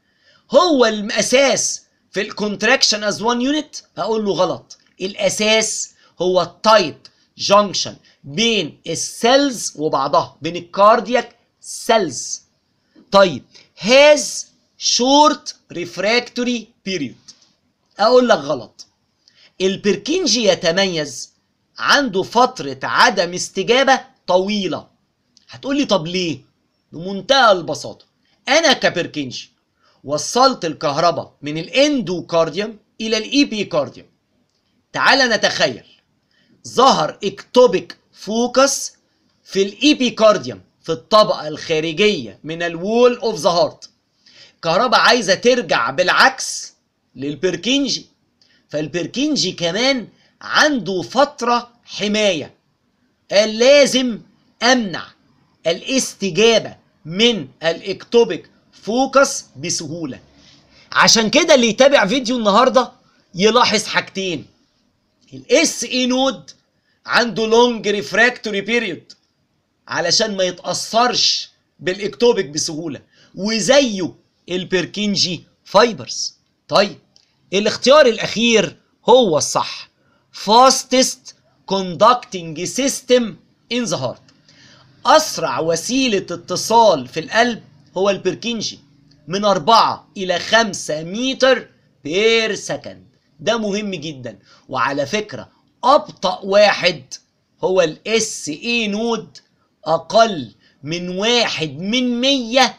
هو الاساس في الكونتراكشن از وان يونت هقول له غلط الاساس هو التايت جانكشن بين السيلز وبعضها بين الكاردياك سيلز طيب هاز شورت ريفراكتوري بيريود اقول لك غلط البركينجي يتميز عنده فترة عدم استجابة طويلة هتقول لي طب ليه بمنتهى البساطة انا كبركينجي وصلت الكهرباء من الاندوكارديوم الى الايبيكارديوم تعال نتخيل ظهر اكتوبيك فوكس في الايبيكارديوم في الطبقة الخارجية من الوول اوف ذا هارت كهرباء عايزة ترجع بالعكس للبركينجي فالبركينجي كمان عنده فترة حماية قال لازم امنع الاستجابة من الاكتوبيك فوكس بسهولة عشان كده اللي يتابع فيديو النهاردة يلاحظ حاجتين الاس اي نود عنده لونج ريفراكتوري بيريود علشان ما يتأثرش بالاكتوبيك بسهولة وزيه البركينجي فايبرز طيب الاختيار الاخير هو الصح fastest conducting system in the heart اسرع وسيلة اتصال في القلب هو البركينجي من 4 إلى 5 متر بير سكند ده مهم جدا وعلى فكرة أبطأ واحد هو الاس اي نود أقل من واحد من 100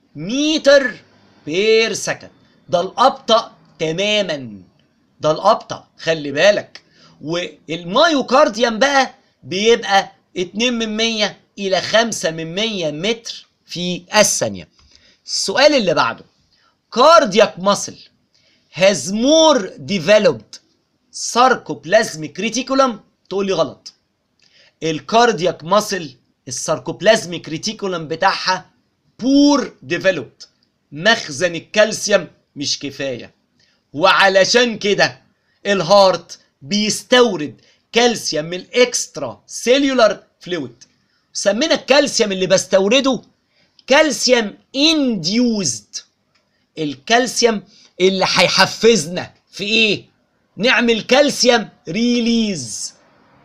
متر بير سكند ده الأبطأ تماما ده الأبطأ خلي بالك والمايوكارديوم بقى بيبقى 2 من 100 إلى 5 من 100 متر في الثانية السؤال اللي بعده cardiac muscle has more developed sarcoplasmic reticulum تقول لي غلط الكاردياك ماسل الساركوبلازميك ريتيكولم بتاعها بور ديفلوبد مخزن الكالسيوم مش كفايه وعلشان كده الهارت بيستورد كالسيوم من الاكسترا سيلولار فلويد سمينا الكالسيوم اللي بستورده كالسيوم انديوزد الكالسيوم اللي هيحفزنا في ايه نعمل كالسيوم ريليز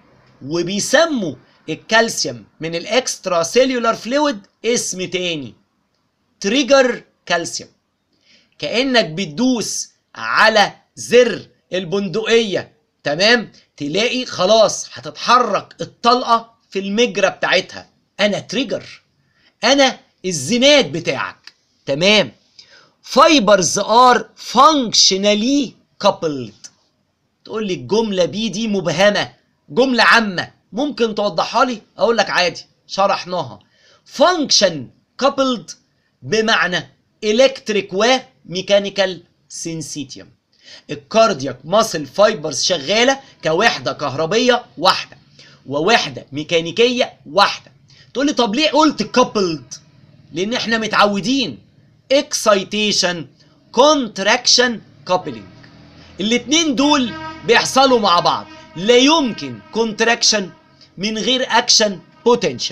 وبيسموا الكالسيوم من الاكسترا سيلولار فلويد اسم تاني تريجر كالسيوم كانك بتدوس على زر البندقيه تمام تلاقي خلاص هتتحرك الطلقه في المجرى بتاعتها انا تريجر انا الزناد بتاعك تمام فايبرز ار فانكشنالي كابلد تقول لي الجمله بي دي مبهمه جمله عامه ممكن توضحها لي اقول لك عادي شرحناها فانكشن كابلد بمعنى الكتريك وميكانيكال سينسيتيوم الكاردياك ماسل فايبرز شغاله كوحده كهربيه واحده ووحده ميكانيكيه واحده تقول لي طب ليه قلت كابلد لان احنا متعودين اكسايتيشن كونتراكشن كابلنج الاتنين دول بيحصلوا مع بعض لا يمكن كونتراكشن من غير اكشن بوتنشال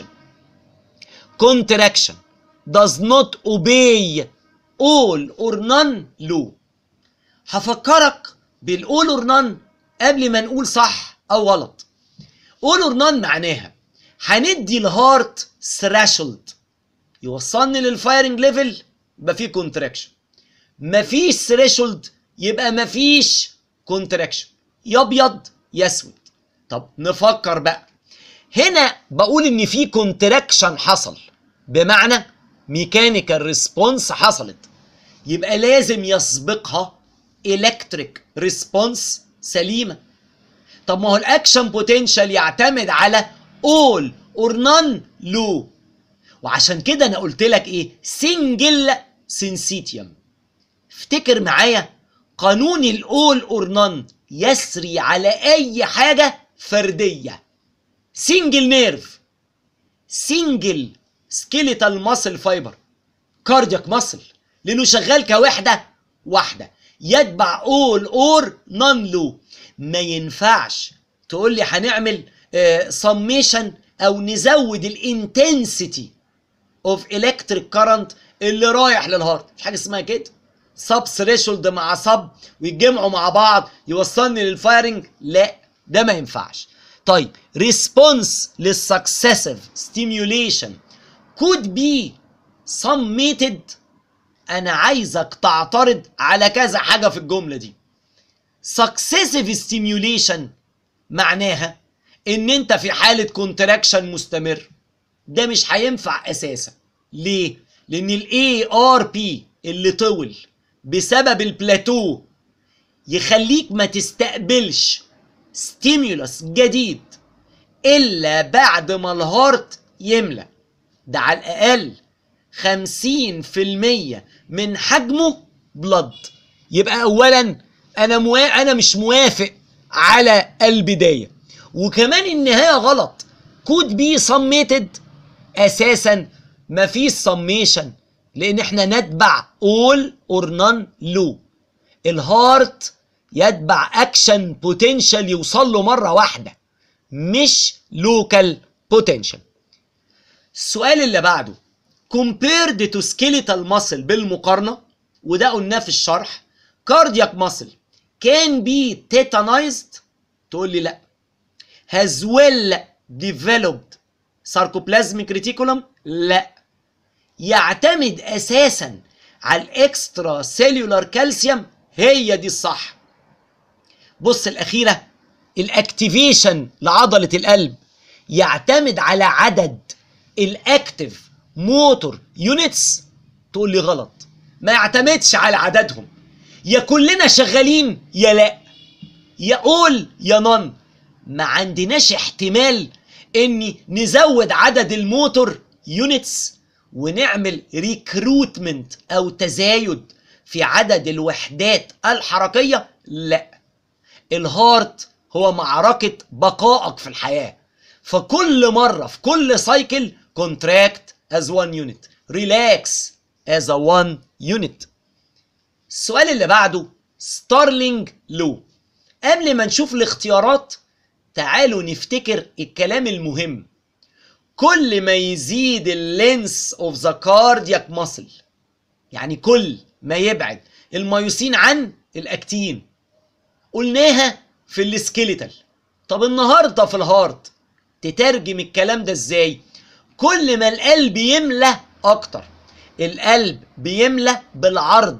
contraction does not obey all or none law هفكرك بالاول اور نان قبل ما نقول صح او غلط all or none معناها هندي الهارت ثراشولد يوصلني للفايرنج ليفل يبقى فيه كونتراكشن مفيش ثريشولد يبقى مفيش كونتراكشن يا ابيض يا اسود طب نفكر بقى هنا بقول ان في كونتراكشن حصل بمعنى ميكانيكال ريسبونس حصلت يبقى لازم يسبقها الكتريك ريسبونس سليمه طب ما هو الاكشن بوتنشال يعتمد على اول اور نون لو وعشان كده انا قلت لك ايه سنجل سينسيتيوم افتكر معايا قانون الاول اور نون يسري على اي حاجه فرديه سنجل نيرف سنجل سكيليتال ماسل فايبر كاردياك ماسل لانه شغال كوحده واحده يتبع اول اور نون لو ما ينفعش تقول لي هنعمل سميشن او نزود الانتنسيتي اوف الكتريك كارنت اللي رايح للهارت مش حاجه اسمها كده سب ثريشولد مع سب ويتجمعوا مع بعض يوصلني للفايرنج لا ده ما ينفعش طيب ريسبونس للسكسيسيف ستيميوليشن could be summated انا عايزك تعترض على كذا حاجه في الجمله دي successive stimulation معناها ان انت في حاله كونتراكشن مستمر ده مش هينفع اساسا ليه لان الاي ار بي اللي طول بسبب البلاتو يخليك ما تستقبلش ستيمولس جديد الا بعد ما الهارت يملى ده على الاقل 50% من حجمه بلد يبقى اولا انا موا... انا مش موافق على البدايه وكمان النهايه غلط كود بي سميتد اساسا مفيش سميشن لان احنا نتبع اول اور نون لو الهارت يتبع اكشن بوتنشال يوصل له مره واحده مش لوكال بوتنشال السؤال اللي بعده compared to skeletal muscle بالمقارنه وده قلناه في الشرح cardiac muscle can be tetanized تقول لي لا has well developed sarcoplasmic reticulum لا يعتمد اساسا على الاكسترا سيلولار كالسيوم هي دي الصح بص الاخيره الاكتيفيشن لعضله القلب يعتمد على عدد الاكتف موتور يونتس تقول لي غلط ما يعتمدش على عددهم يا كلنا شغالين يا لا يا اول يا نون ما عندناش احتمال اني نزود عدد الموتور يونتس ونعمل ريكروتمنت او تزايد في عدد الوحدات الحركيه لا الهارت هو معركه بقائك في الحياه فكل مره في كل سايكل كونتراكت از وان يونت ريلاكس از وان يونت السؤال اللي بعده ستارلينج لو قبل ما نشوف الاختيارات تعالوا نفتكر الكلام المهم كل ما يزيد اللينس اوف ذا كاردياك ماسل يعني كل ما يبعد الميوسين عن الاكتين قلناها في السكيليتال طب النهارده في الهارت تترجم الكلام ده ازاي كل ما القلب يملى اكتر القلب بيملى بالعرض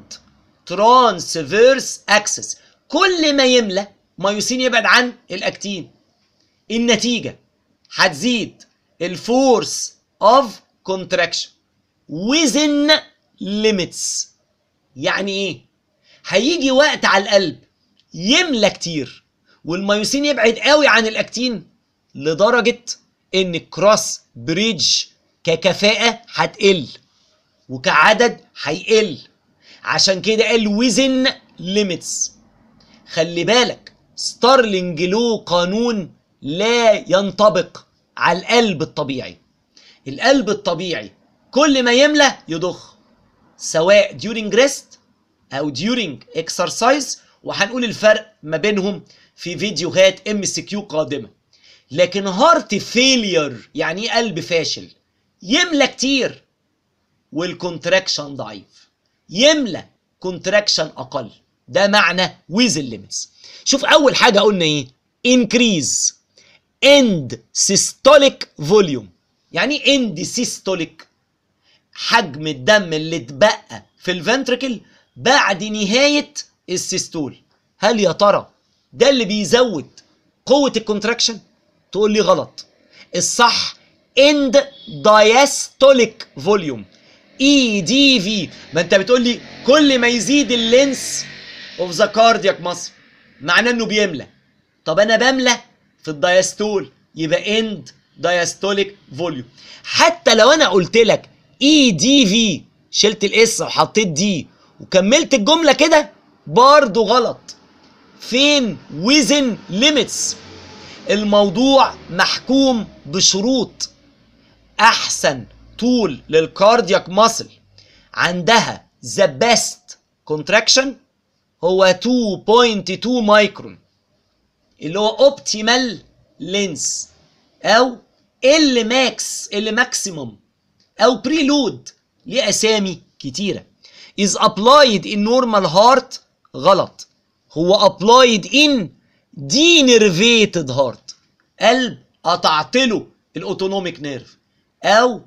ترانسفيرس اكسس كل ما يملى مايوسين يبعد عن الاكتين النتيجه هتزيد الفورس اوف كونتراكشن within limits يعني ايه هيجي وقت على القلب يملى كتير والميوسين يبعد قوي عن الاكتين لدرجه ان الكروس بريدج ككفاءه هتقل وكعدد هيقل عشان كده قال within limits خلي بالك ستارلينج له قانون لا ينطبق على القلب الطبيعي القلب الطبيعي كل ما يملى يضخ سواء during rest او during exercise وهنقول الفرق ما بينهم في فيديوهات ام سي كيو قادمه لكن هارت فيلير يعني ايه قلب فاشل يملى كتير والكونتراكشن ضعيف يملى كونتراكشن اقل ده معنى with limits شوف اول حاجه قلنا ايه increase end systolic volume يعني ايه end systolic حجم الدم اللي اتبقى في الفنتركل بعد نهايه السيستول هل يا ترى ده اللي بيزود قوه الكونتراكشن تقول لي غلط الصح end diastolic volume اي دي في ما انت بتقول لي كل ما يزيد اللينس اوف ذا كاردياك ماسل معناه انه بيملى طب انا بملى في الدايستول يبقى اند دايستوليك فوليوم حتى لو انا قلت لك اي دي في شلت الاس وحطيت دي وكملت الجمله كده برضه غلط فين ويزن ليميتس الموضوع محكوم بشروط احسن طول للكاردياك ماسل عندها ذا بيست كونتراكشن هو 2.2 مايكرون اللي هو اوبتيمال لينس او ال ماكس ال ماكسيموم او بريلود ليه اسامي كتيره is applied in normal heart غلط هو applied in denervated heart قلب قطعت له الاوتونوميك نيرف او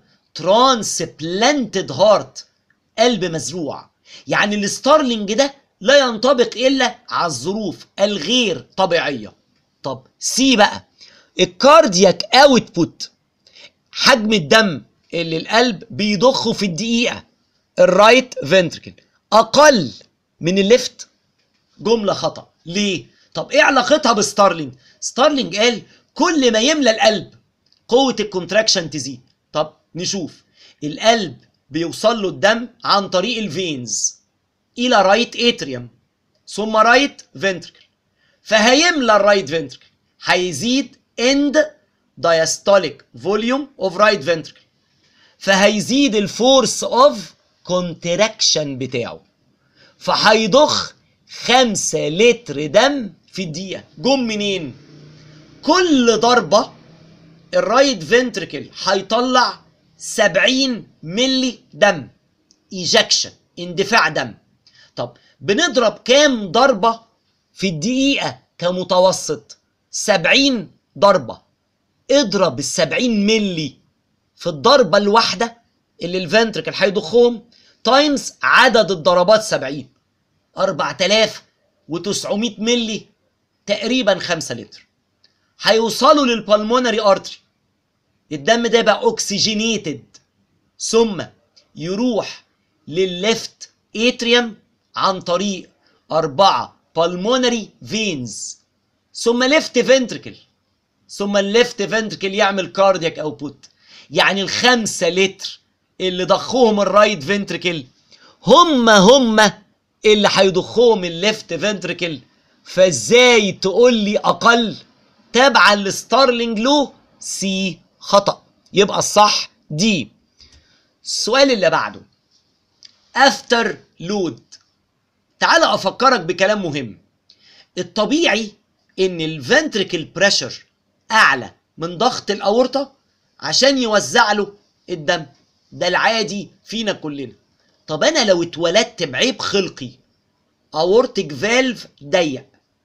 ترانسبلانتد هارت قلب مزروع يعني الستارلينج ده لا ينطبق الا على الظروف الغير طبيعيه طب سي بقى الكاردياك اوتبوت حجم الدم اللي القلب بيضخه في الدقيقه الرايت فنتركل اقل من الليفت جمله خطا ليه طب ايه علاقتها بستارلينج ستارلينج قال كل ما يملى القلب قوه الكونتراكشن تزيد طب نشوف القلب بيوصل له الدم عن طريق الفينز الى رايت اتريوم ثم رايت فنتركل فهيملى الرايت فنتركل هيزيد اند diastolic volume of right ventricle فهيزيد الفورس اوف كونتراكشن بتاعه فهيضخ خمسة لتر دم في الدقيقة جم منين؟ كل ضربة الرايت فنتركل هيطلع 70 ملي دم ايجكشن اندفاع دم طب بنضرب كام ضربة في الدقيقة كمتوسط 70 ضربة اضرب ال 70 ملي في الضربة الواحدة اللي الفنتركل هيضخهم تايمز عدد الضربات 70 4900 ملي تقريبا 5 لتر هيوصلوا للبلمونري ارتري الدم ده بقى اوكسجينيتد ثم يروح للليفت اتريوم عن طريق أربعة بالمونري فينز ثم ليفت فنتركل ثم الليفت فنتركل يعمل كاردياك اوتبوت يعني الخمسة لتر اللي ضخوهم الرايت فنتركل هم هم اللي هيضخوهم الليفت فنتركل فازاي تقول لي اقل تبعا لستارلينج لو سي خطأ يبقى الصح دي السؤال اللي بعده افتر لود تعال افكرك بكلام مهم الطبيعي ان الفنتريكل بريشر اعلى من ضغط الاورطه عشان يوزع له الدم ده العادي فينا كلنا طب انا لو اتولدت بعيب خلقي اورتيك فالف ضيق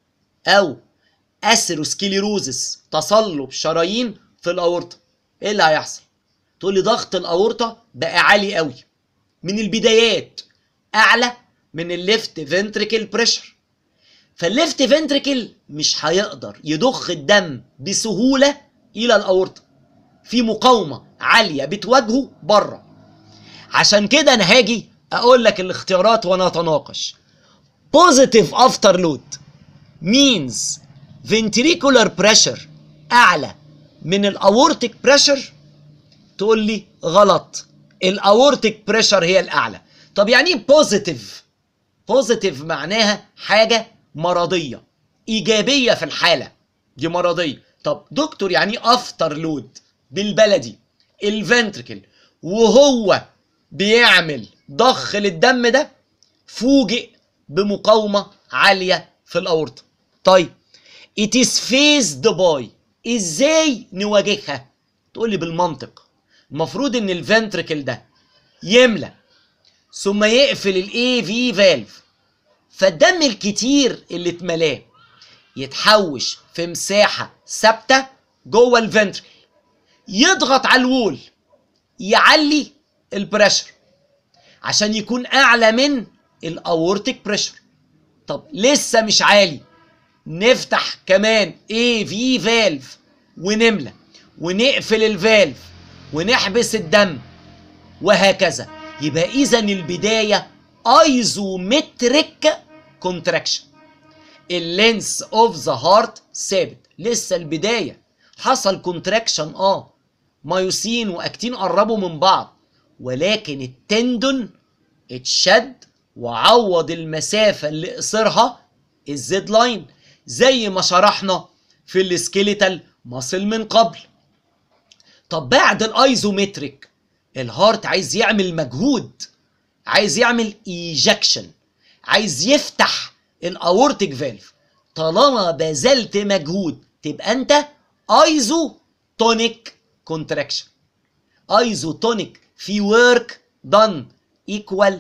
او اثيروسكليروزس تصلب شرايين في الاورطه ايه اللي هيحصل تقول لي ضغط الاورطه بقى عالي قوي من البدايات اعلى من الليفت فنتريكل بريشر فالليفت فنتريكل مش هيقدر يضخ الدم بسهوله الى الاورطه في مقاومه عاليه بتواجهه بره عشان كده انا هاجي اقول لك الاختيارات وانا اتناقش positive after load means ventricular pressure اعلى من الاورتيك بريشر تقول لي غلط الاورتيك بريشر هي الاعلى طب يعني ايه بوزيتيف بوزيتيف معناها حاجه مرضيه ايجابيه في الحاله دي مرضيه طب دكتور يعني ايه افتر لود بالبلدي الفنتركل وهو بيعمل ضخ للدم ده فوجئ بمقاومه عاليه في الاورطه طيب it is phased by ازاي نواجهها تقول لي بالمنطق المفروض ان الفنتركل ده يملى ثم يقفل الاي في فالف فالدم الكتير اللي اتملاه يتحوش في مساحه ثابته جوه الفنتركل يضغط على الوول يعلي البريشر عشان يكون اعلى من الاورتيك بريشر طب لسه مش عالي نفتح كمان اي في فالف ونملى ونقفل الفالف ونحبس الدم وهكذا يبقى اذا البدايه ايزومتريك كونتراكشن اللينس اوف ذا هارت ثابت لسه البدايه حصل كونتراكشن اه مايوسين واكتين قربوا من بعض ولكن التندون اتشد وعوض المسافه اللي قصرها الزد لاين زي ما شرحنا في السكيليتال ماسل من قبل طب بعد الايزومتريك الهارت عايز يعمل مجهود عايز يعمل ايجكشن عايز يفتح الاورتيك فالف طالما بذلت مجهود تبقى انت ايزو تونيك كونتراكشن ايزو تونيك في ورك دان ايكوال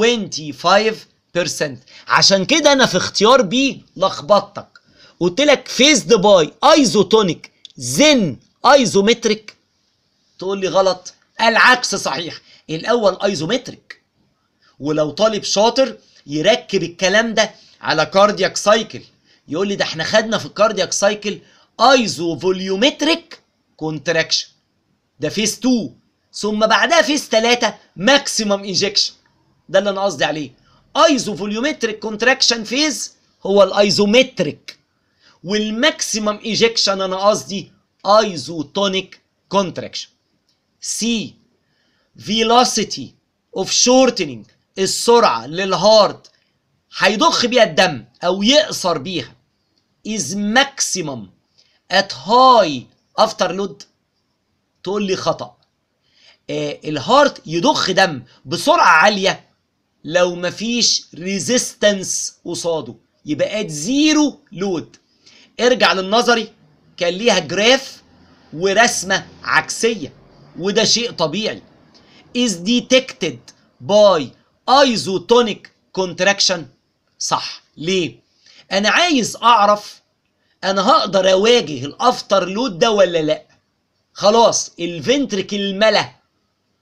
25% عشان كده انا في اختيار بي لخبطتك قلت لك فيزد باي ايزوتونيك زن ايزومتريك تقول لي غلط العكس صحيح الاول ايزومتريك ولو طالب شاطر يركب الكلام ده على كاردياك سايكل يقول لي ده احنا خدنا في الكاردياك سايكل ايزو فوليومتريك كونتراكشن ده فيز 2 ثم بعدها فيز 3 ماكسيمم انجكشن ده اللي انا قصدي عليه ايزو فوليومتريك كونتراكشن فيز هو الايزومتريك والماكسيمم ايجكشن انا قصدي ايزوتونيك كونتراكشن سي velocity of shortening السرعة للهارت هيضخ بيها الدم او يقصر بيها is maximum at high after load تقول لي خطأ آه الهارت يضخ دم بسرعة عالية لو مفيش ريزيستنس قصاده يبقى ات زيرو لود ارجع للنظري كان ليها جراف ورسمة عكسية وده شيء طبيعي is detected by isotonic contraction صح ليه انا عايز اعرف انا هقدر اواجه الافتر لود ده ولا لا خلاص الفنتركل ملا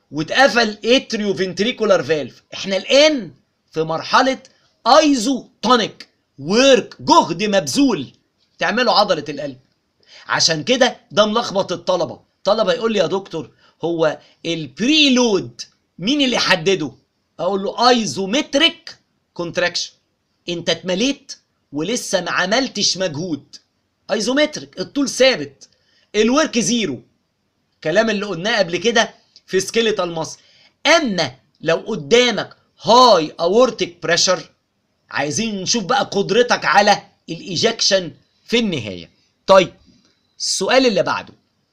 واتقفل اتريو فنتريكولار فالف احنا الان في مرحله ايزو تونيك ورك جهد مبذول تعمله عضله القلب عشان كده ده ملخبط الطلبه طلبه يقول لي يا دكتور هو البريلود مين اللي يحدده اقول له ايزومتريك كونتراكشن انت اتمليت ولسه ما عملتش مجهود ايزومتريك الطول ثابت الورك زيرو الكلام اللي قلناه قبل كده في سكيليتال مصر اما لو قدامك هاي اورتيك بريشر عايزين نشوف بقى قدرتك على الايجكشن في النهايه طيب السؤال اللي بعده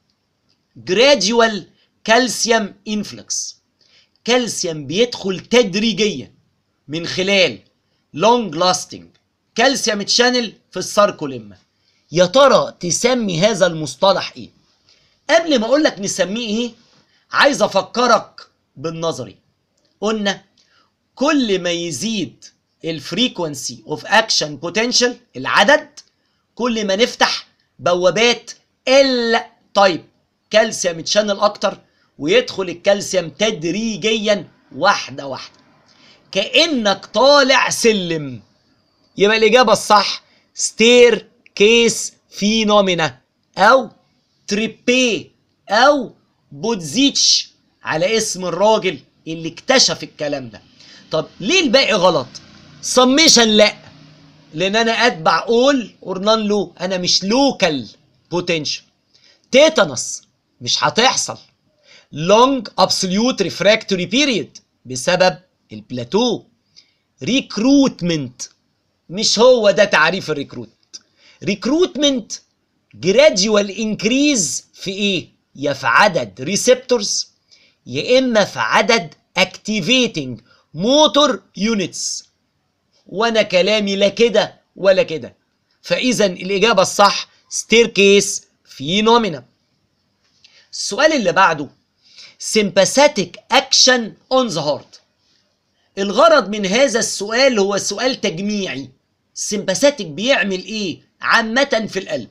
gradual calcium influx كالسيوم بيدخل تدريجيا من خلال long lasting كالسيوم تشانل في الساركوليما يا ترى تسمي هذا المصطلح ايه قبل ما اقول لك نسميه ايه عايز افكرك بالنظري قلنا كل ما يزيد الفريكونسي اوف اكشن بوتنشال العدد كل ما نفتح بوابات ال تايب كالسيوم تشانل اكتر ويدخل الكالسيوم تدريجيا واحده واحده كانك طالع سلم يبقى الاجابه الصح ستير كيس فينومينا او تريبي او بودزيتش على اسم الراجل اللي اكتشف الكلام ده طب ليه الباقي غلط سميشن لا لان انا اتبع اول اورنان لو انا مش لوكال بوتنشال تيتانس مش هتحصل لونج ابسوليوت ريفراكتوري بيريد بسبب البلاتو ريكروتمنت مش هو ده تعريف الريكروت ريكروتمنت جراديوال انكريز في ايه يا في عدد ريسبتورز يا اما في عدد اكتيفيتنج موتور يونتس وانا كلامي لا كده ولا كده فاذا الاجابه الصح ستيركيس فينومينا السؤال اللي بعده sympathetic action on the heart الغرض من هذا السؤال هو سؤال تجميعي السمباثيك بيعمل ايه عامة في القلب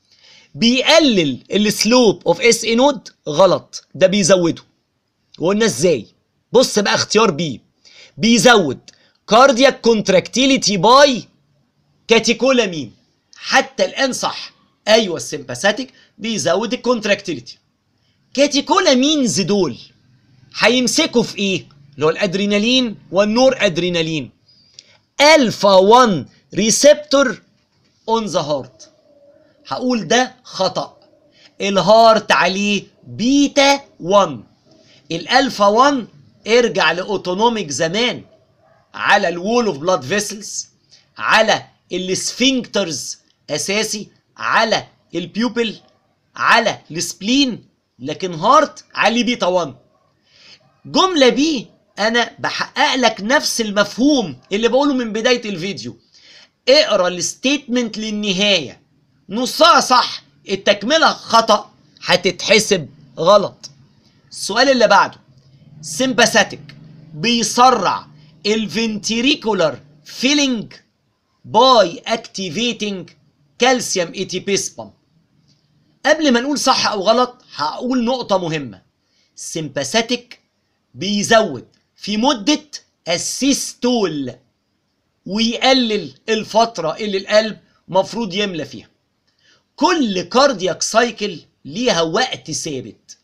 بيقلل السلوب اوف اس اي نود غلط ده بيزوده وقلنا ازاي بص بقى اختيار بي بيزود كاردياك كونتراكتيليتي باي كاتيكولامين حتى الان صح ايوه السمباثيك بيزود الكونتراكتيليتي كاتيكولامينز دول هيمسكوا في ايه اللي هو الادرينالين والنور ادرينالين الفا 1 ريسبتور اون ذا هارت هقول ده خطا الهارت عليه بيتا 1 الالفا 1 ارجع لاوتونوميك زمان على الوول اوف بلاد فيسلز على السفنكترز اساسي على البيوبل على السبلين لكن هارت عليه بيتا 1 جمله بي انا بحقق لك نفس المفهوم اللي بقوله من بدايه الفيديو اقرا الستيتمنت للنهايه نصها صح التكمله خطا هتتحسب غلط السؤال اللي بعده سمباثيك بيسرع الفنتريكولار فيلينج باي اكتيفيتنج كالسيوم ايتيبيس بامب قبل ما نقول صح او غلط هقول نقطه مهمه سمباثيك بيزود في مده السيستول ويقلل الفتره اللي القلب مفروض يملى فيها كل كاردياك سايكل ليها وقت ثابت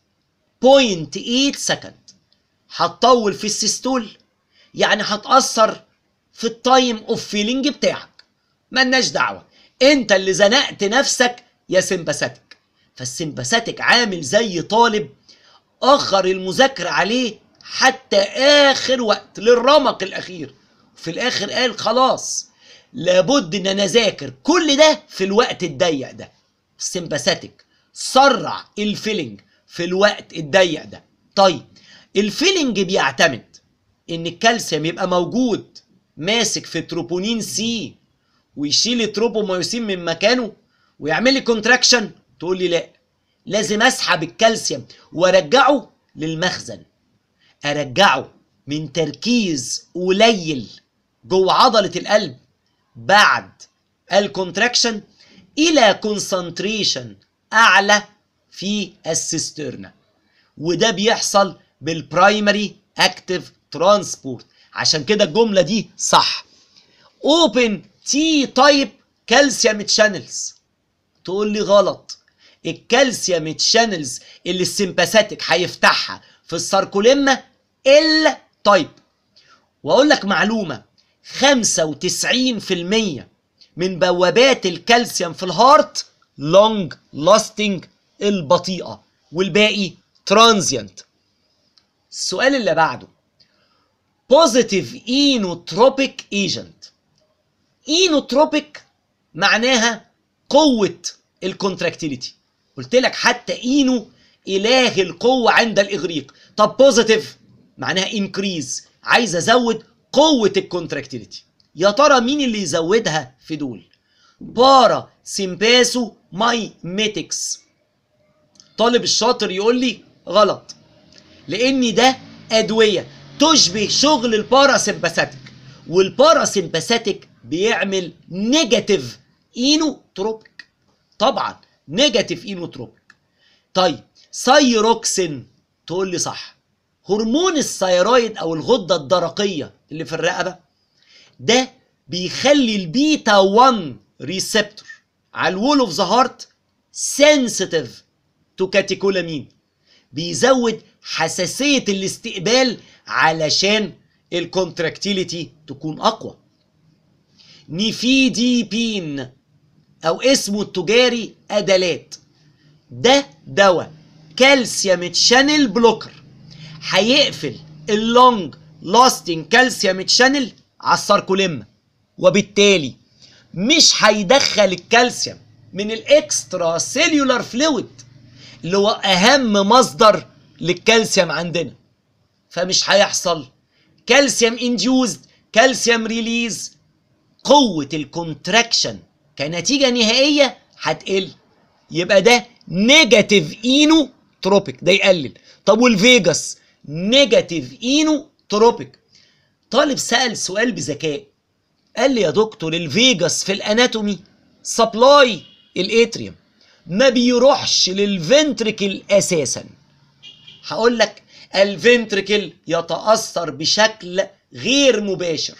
0.8 سكند هتطول في السيستول يعني هتأثر في التايم اوف فيلينج بتاعك ملناش دعوة انت اللي زنقت نفسك يا سمباثيك فالسمباثيك عامل زي طالب اخر المذاكرة عليه حتى اخر وقت للرمق الاخير في الاخر قال خلاص لابد ان انا اذاكر كل ده في الوقت الضيق ده السمباثيك سرع الفيلينج في الوقت الضيق ده طيب الفيلينج بيعتمد ان الكالسيوم يبقى موجود ماسك في تروبونين سي ويشيل التروبوميوسين من مكانه ويعمل لي كونتراكشن تقول لي لا لازم اسحب الكالسيوم وارجعه للمخزن ارجعه من تركيز قليل جوه عضله القلب بعد الكونتراكشن الى كونسنتريشن اعلى في السيسترنا وده بيحصل بالبرايمري اكتيف ترانسبورت عشان كده الجمله دي صح اوبن تي تايب كالسيوم تشانلز تقول لي غلط الكالسيوم تشانلز اللي السمباثيك هيفتحها في الساركوليما ال تايب واقول لك معلومه 95% من بوابات الكالسيوم في الهارت لونج لاستنج البطيئه والباقي ترانزيانت السؤال اللي بعده بوزيتيف اينوتروبيك ايجنت اينوتروبيك معناها قوه الكونتراكتيليتي قلت لك حتى اينو اله القوه عند الاغريق طب بوزيتيف معناها انكريز عايز ازود قوه الكونتراكتيليتي يا ترى مين اللي يزودها في دول بارا سيمباسو مايميتكس طالب الشاطر يقول لي غلط لان ده ادويه تشبه شغل الباراسمباثيك والباراسمباثيك بيعمل نيجاتيف اينوتروبيك طبعا نيجاتيف اينوتروبيك طيب سايروكسين تقول لي صح هرمون الثيرويد او الغده الدرقيه اللي في الرقبه ده بيخلي البيتا 1 ريسبتور على الوول اوف ذا هارت سنسيتيف تو كاتيكولامين بيزود حساسيه الاستقبال علشان الكونتراكتيليتي تكون اقوى نيفيديبين او اسمه التجاري ادالات ده دواء كالسيوم تشانل بلوكر هيقفل اللونج لاستنج كالسيوم تشانل على الساركوليما وبالتالي مش هيدخل الكالسيوم من الاكسترا سيلولار فلويد اللي هو اهم مصدر للكالسيوم عندنا فمش هيحصل كالسيوم انديوزد كالسيوم ريليز قوة الكونتراكشن كنتيجة نهائية هتقل يبقى ده نيجاتيف اينو تروبيك ده يقلل طب والفيجاس نيجاتيف اينو تروبيك طالب سأل سؤال بذكاء قال لي يا دكتور الفيجاس في الاناتومي سبلاي الاتريوم ما بيروحش للفنتريكل اساسا هقول لك الفنتريكل يتاثر بشكل غير مباشر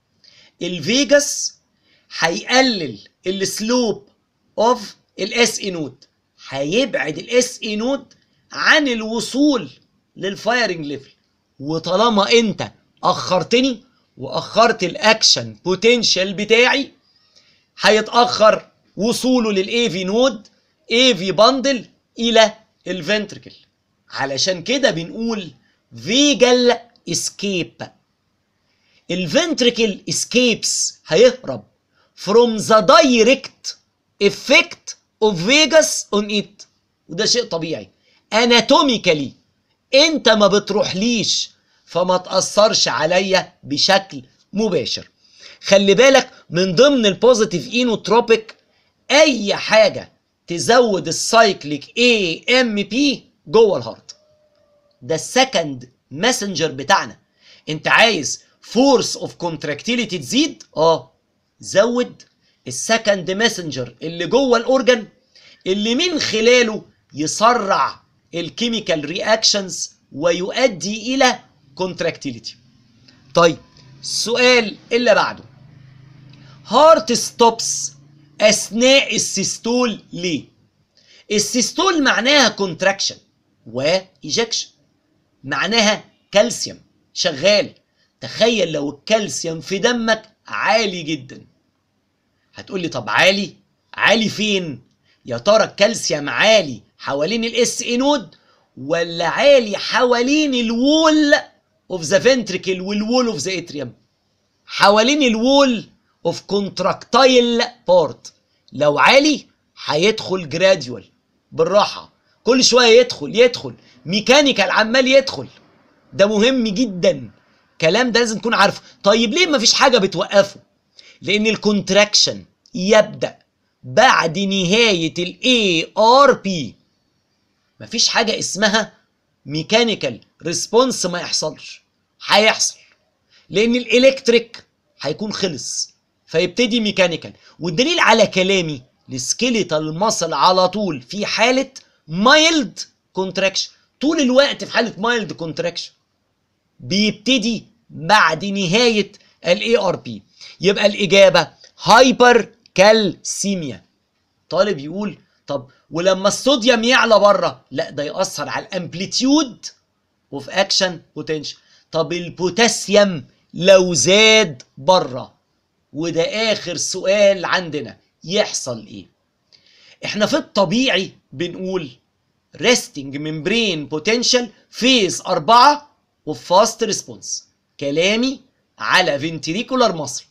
الفيجاس هيقلل السلوب اوف الاس اي نود هيبعد الاس اي نود عن الوصول للفايرنج ليفل وطالما انت اخرتني واخرت الاكشن بوتنشال بتاعي هيتاخر وصوله للاي في نود اي في باندل الى الفنتركل علشان كده بنقول فيجال اسكيب الفنتركل اسكيبس هيهرب from the direct effect of Vegas on it وده شيء طبيعي اناتوميكالي انت ما بتروحليش فما تاثرش عليا بشكل مباشر خلي بالك من ضمن البوزيتيف اينوتروبيك اي حاجه تزود السايكليك اي ام بي جوه الهارت ده السكند ماسنجر بتاعنا انت عايز فورس اوف كونتراكتيليتي تزيد اه زود السكند ماسنجر اللي جوه الاورجن اللي من خلاله يسرع الكيميكال رياكشنز ويؤدي الى كونتراكتيليتي طيب السؤال اللي بعده هارت ستوبس اثناء السيستول ليه السيستول معناها كونتراكشن وايجكشن معناها كالسيوم شغال تخيل لو الكالسيوم في دمك عالي جدا هتقول لي طب عالي عالي فين يا ترى الكالسيوم عالي حوالين الاس اي نود ولا عالي حوالين الوول اوف ذا فنتريكل والوول اوف ذا اتريوم حوالين الوول اوف كونتراكتايل بارت لو عالي هيدخل جراديوال بالراحه كل شويه يدخل يدخل ميكانيكال عمال يدخل ده مهم جدا الكلام ده لازم تكون عارفه طيب ليه مفيش حاجه بتوقفه لان الكونتراكشن يبدا بعد نهايه الاي ار بي مفيش حاجه اسمها ميكانيكال ريسبونس ما يحصلش هيحصل لان الالكتريك هيكون خلص فيبتدي ميكانيكال والدليل على كلامي السكيليتال ماسل على طول في حاله مايلد كونتراكشن طول الوقت في حاله مايلد كونتراكشن بيبتدي بعد نهايه الاي ار بي يبقى الاجابه هايبر كالسيميا طالب يقول طب ولما الصوديوم يعلى بره لا ده ياثر على الامبليتيود وفي اكشن بوتنشال طب البوتاسيوم لو زاد بره وده اخر سؤال عندنا يحصل ايه احنا في الطبيعي بنقول resting membrane potential phase 4 وفاست ريسبونس كلامي على ventricular muscle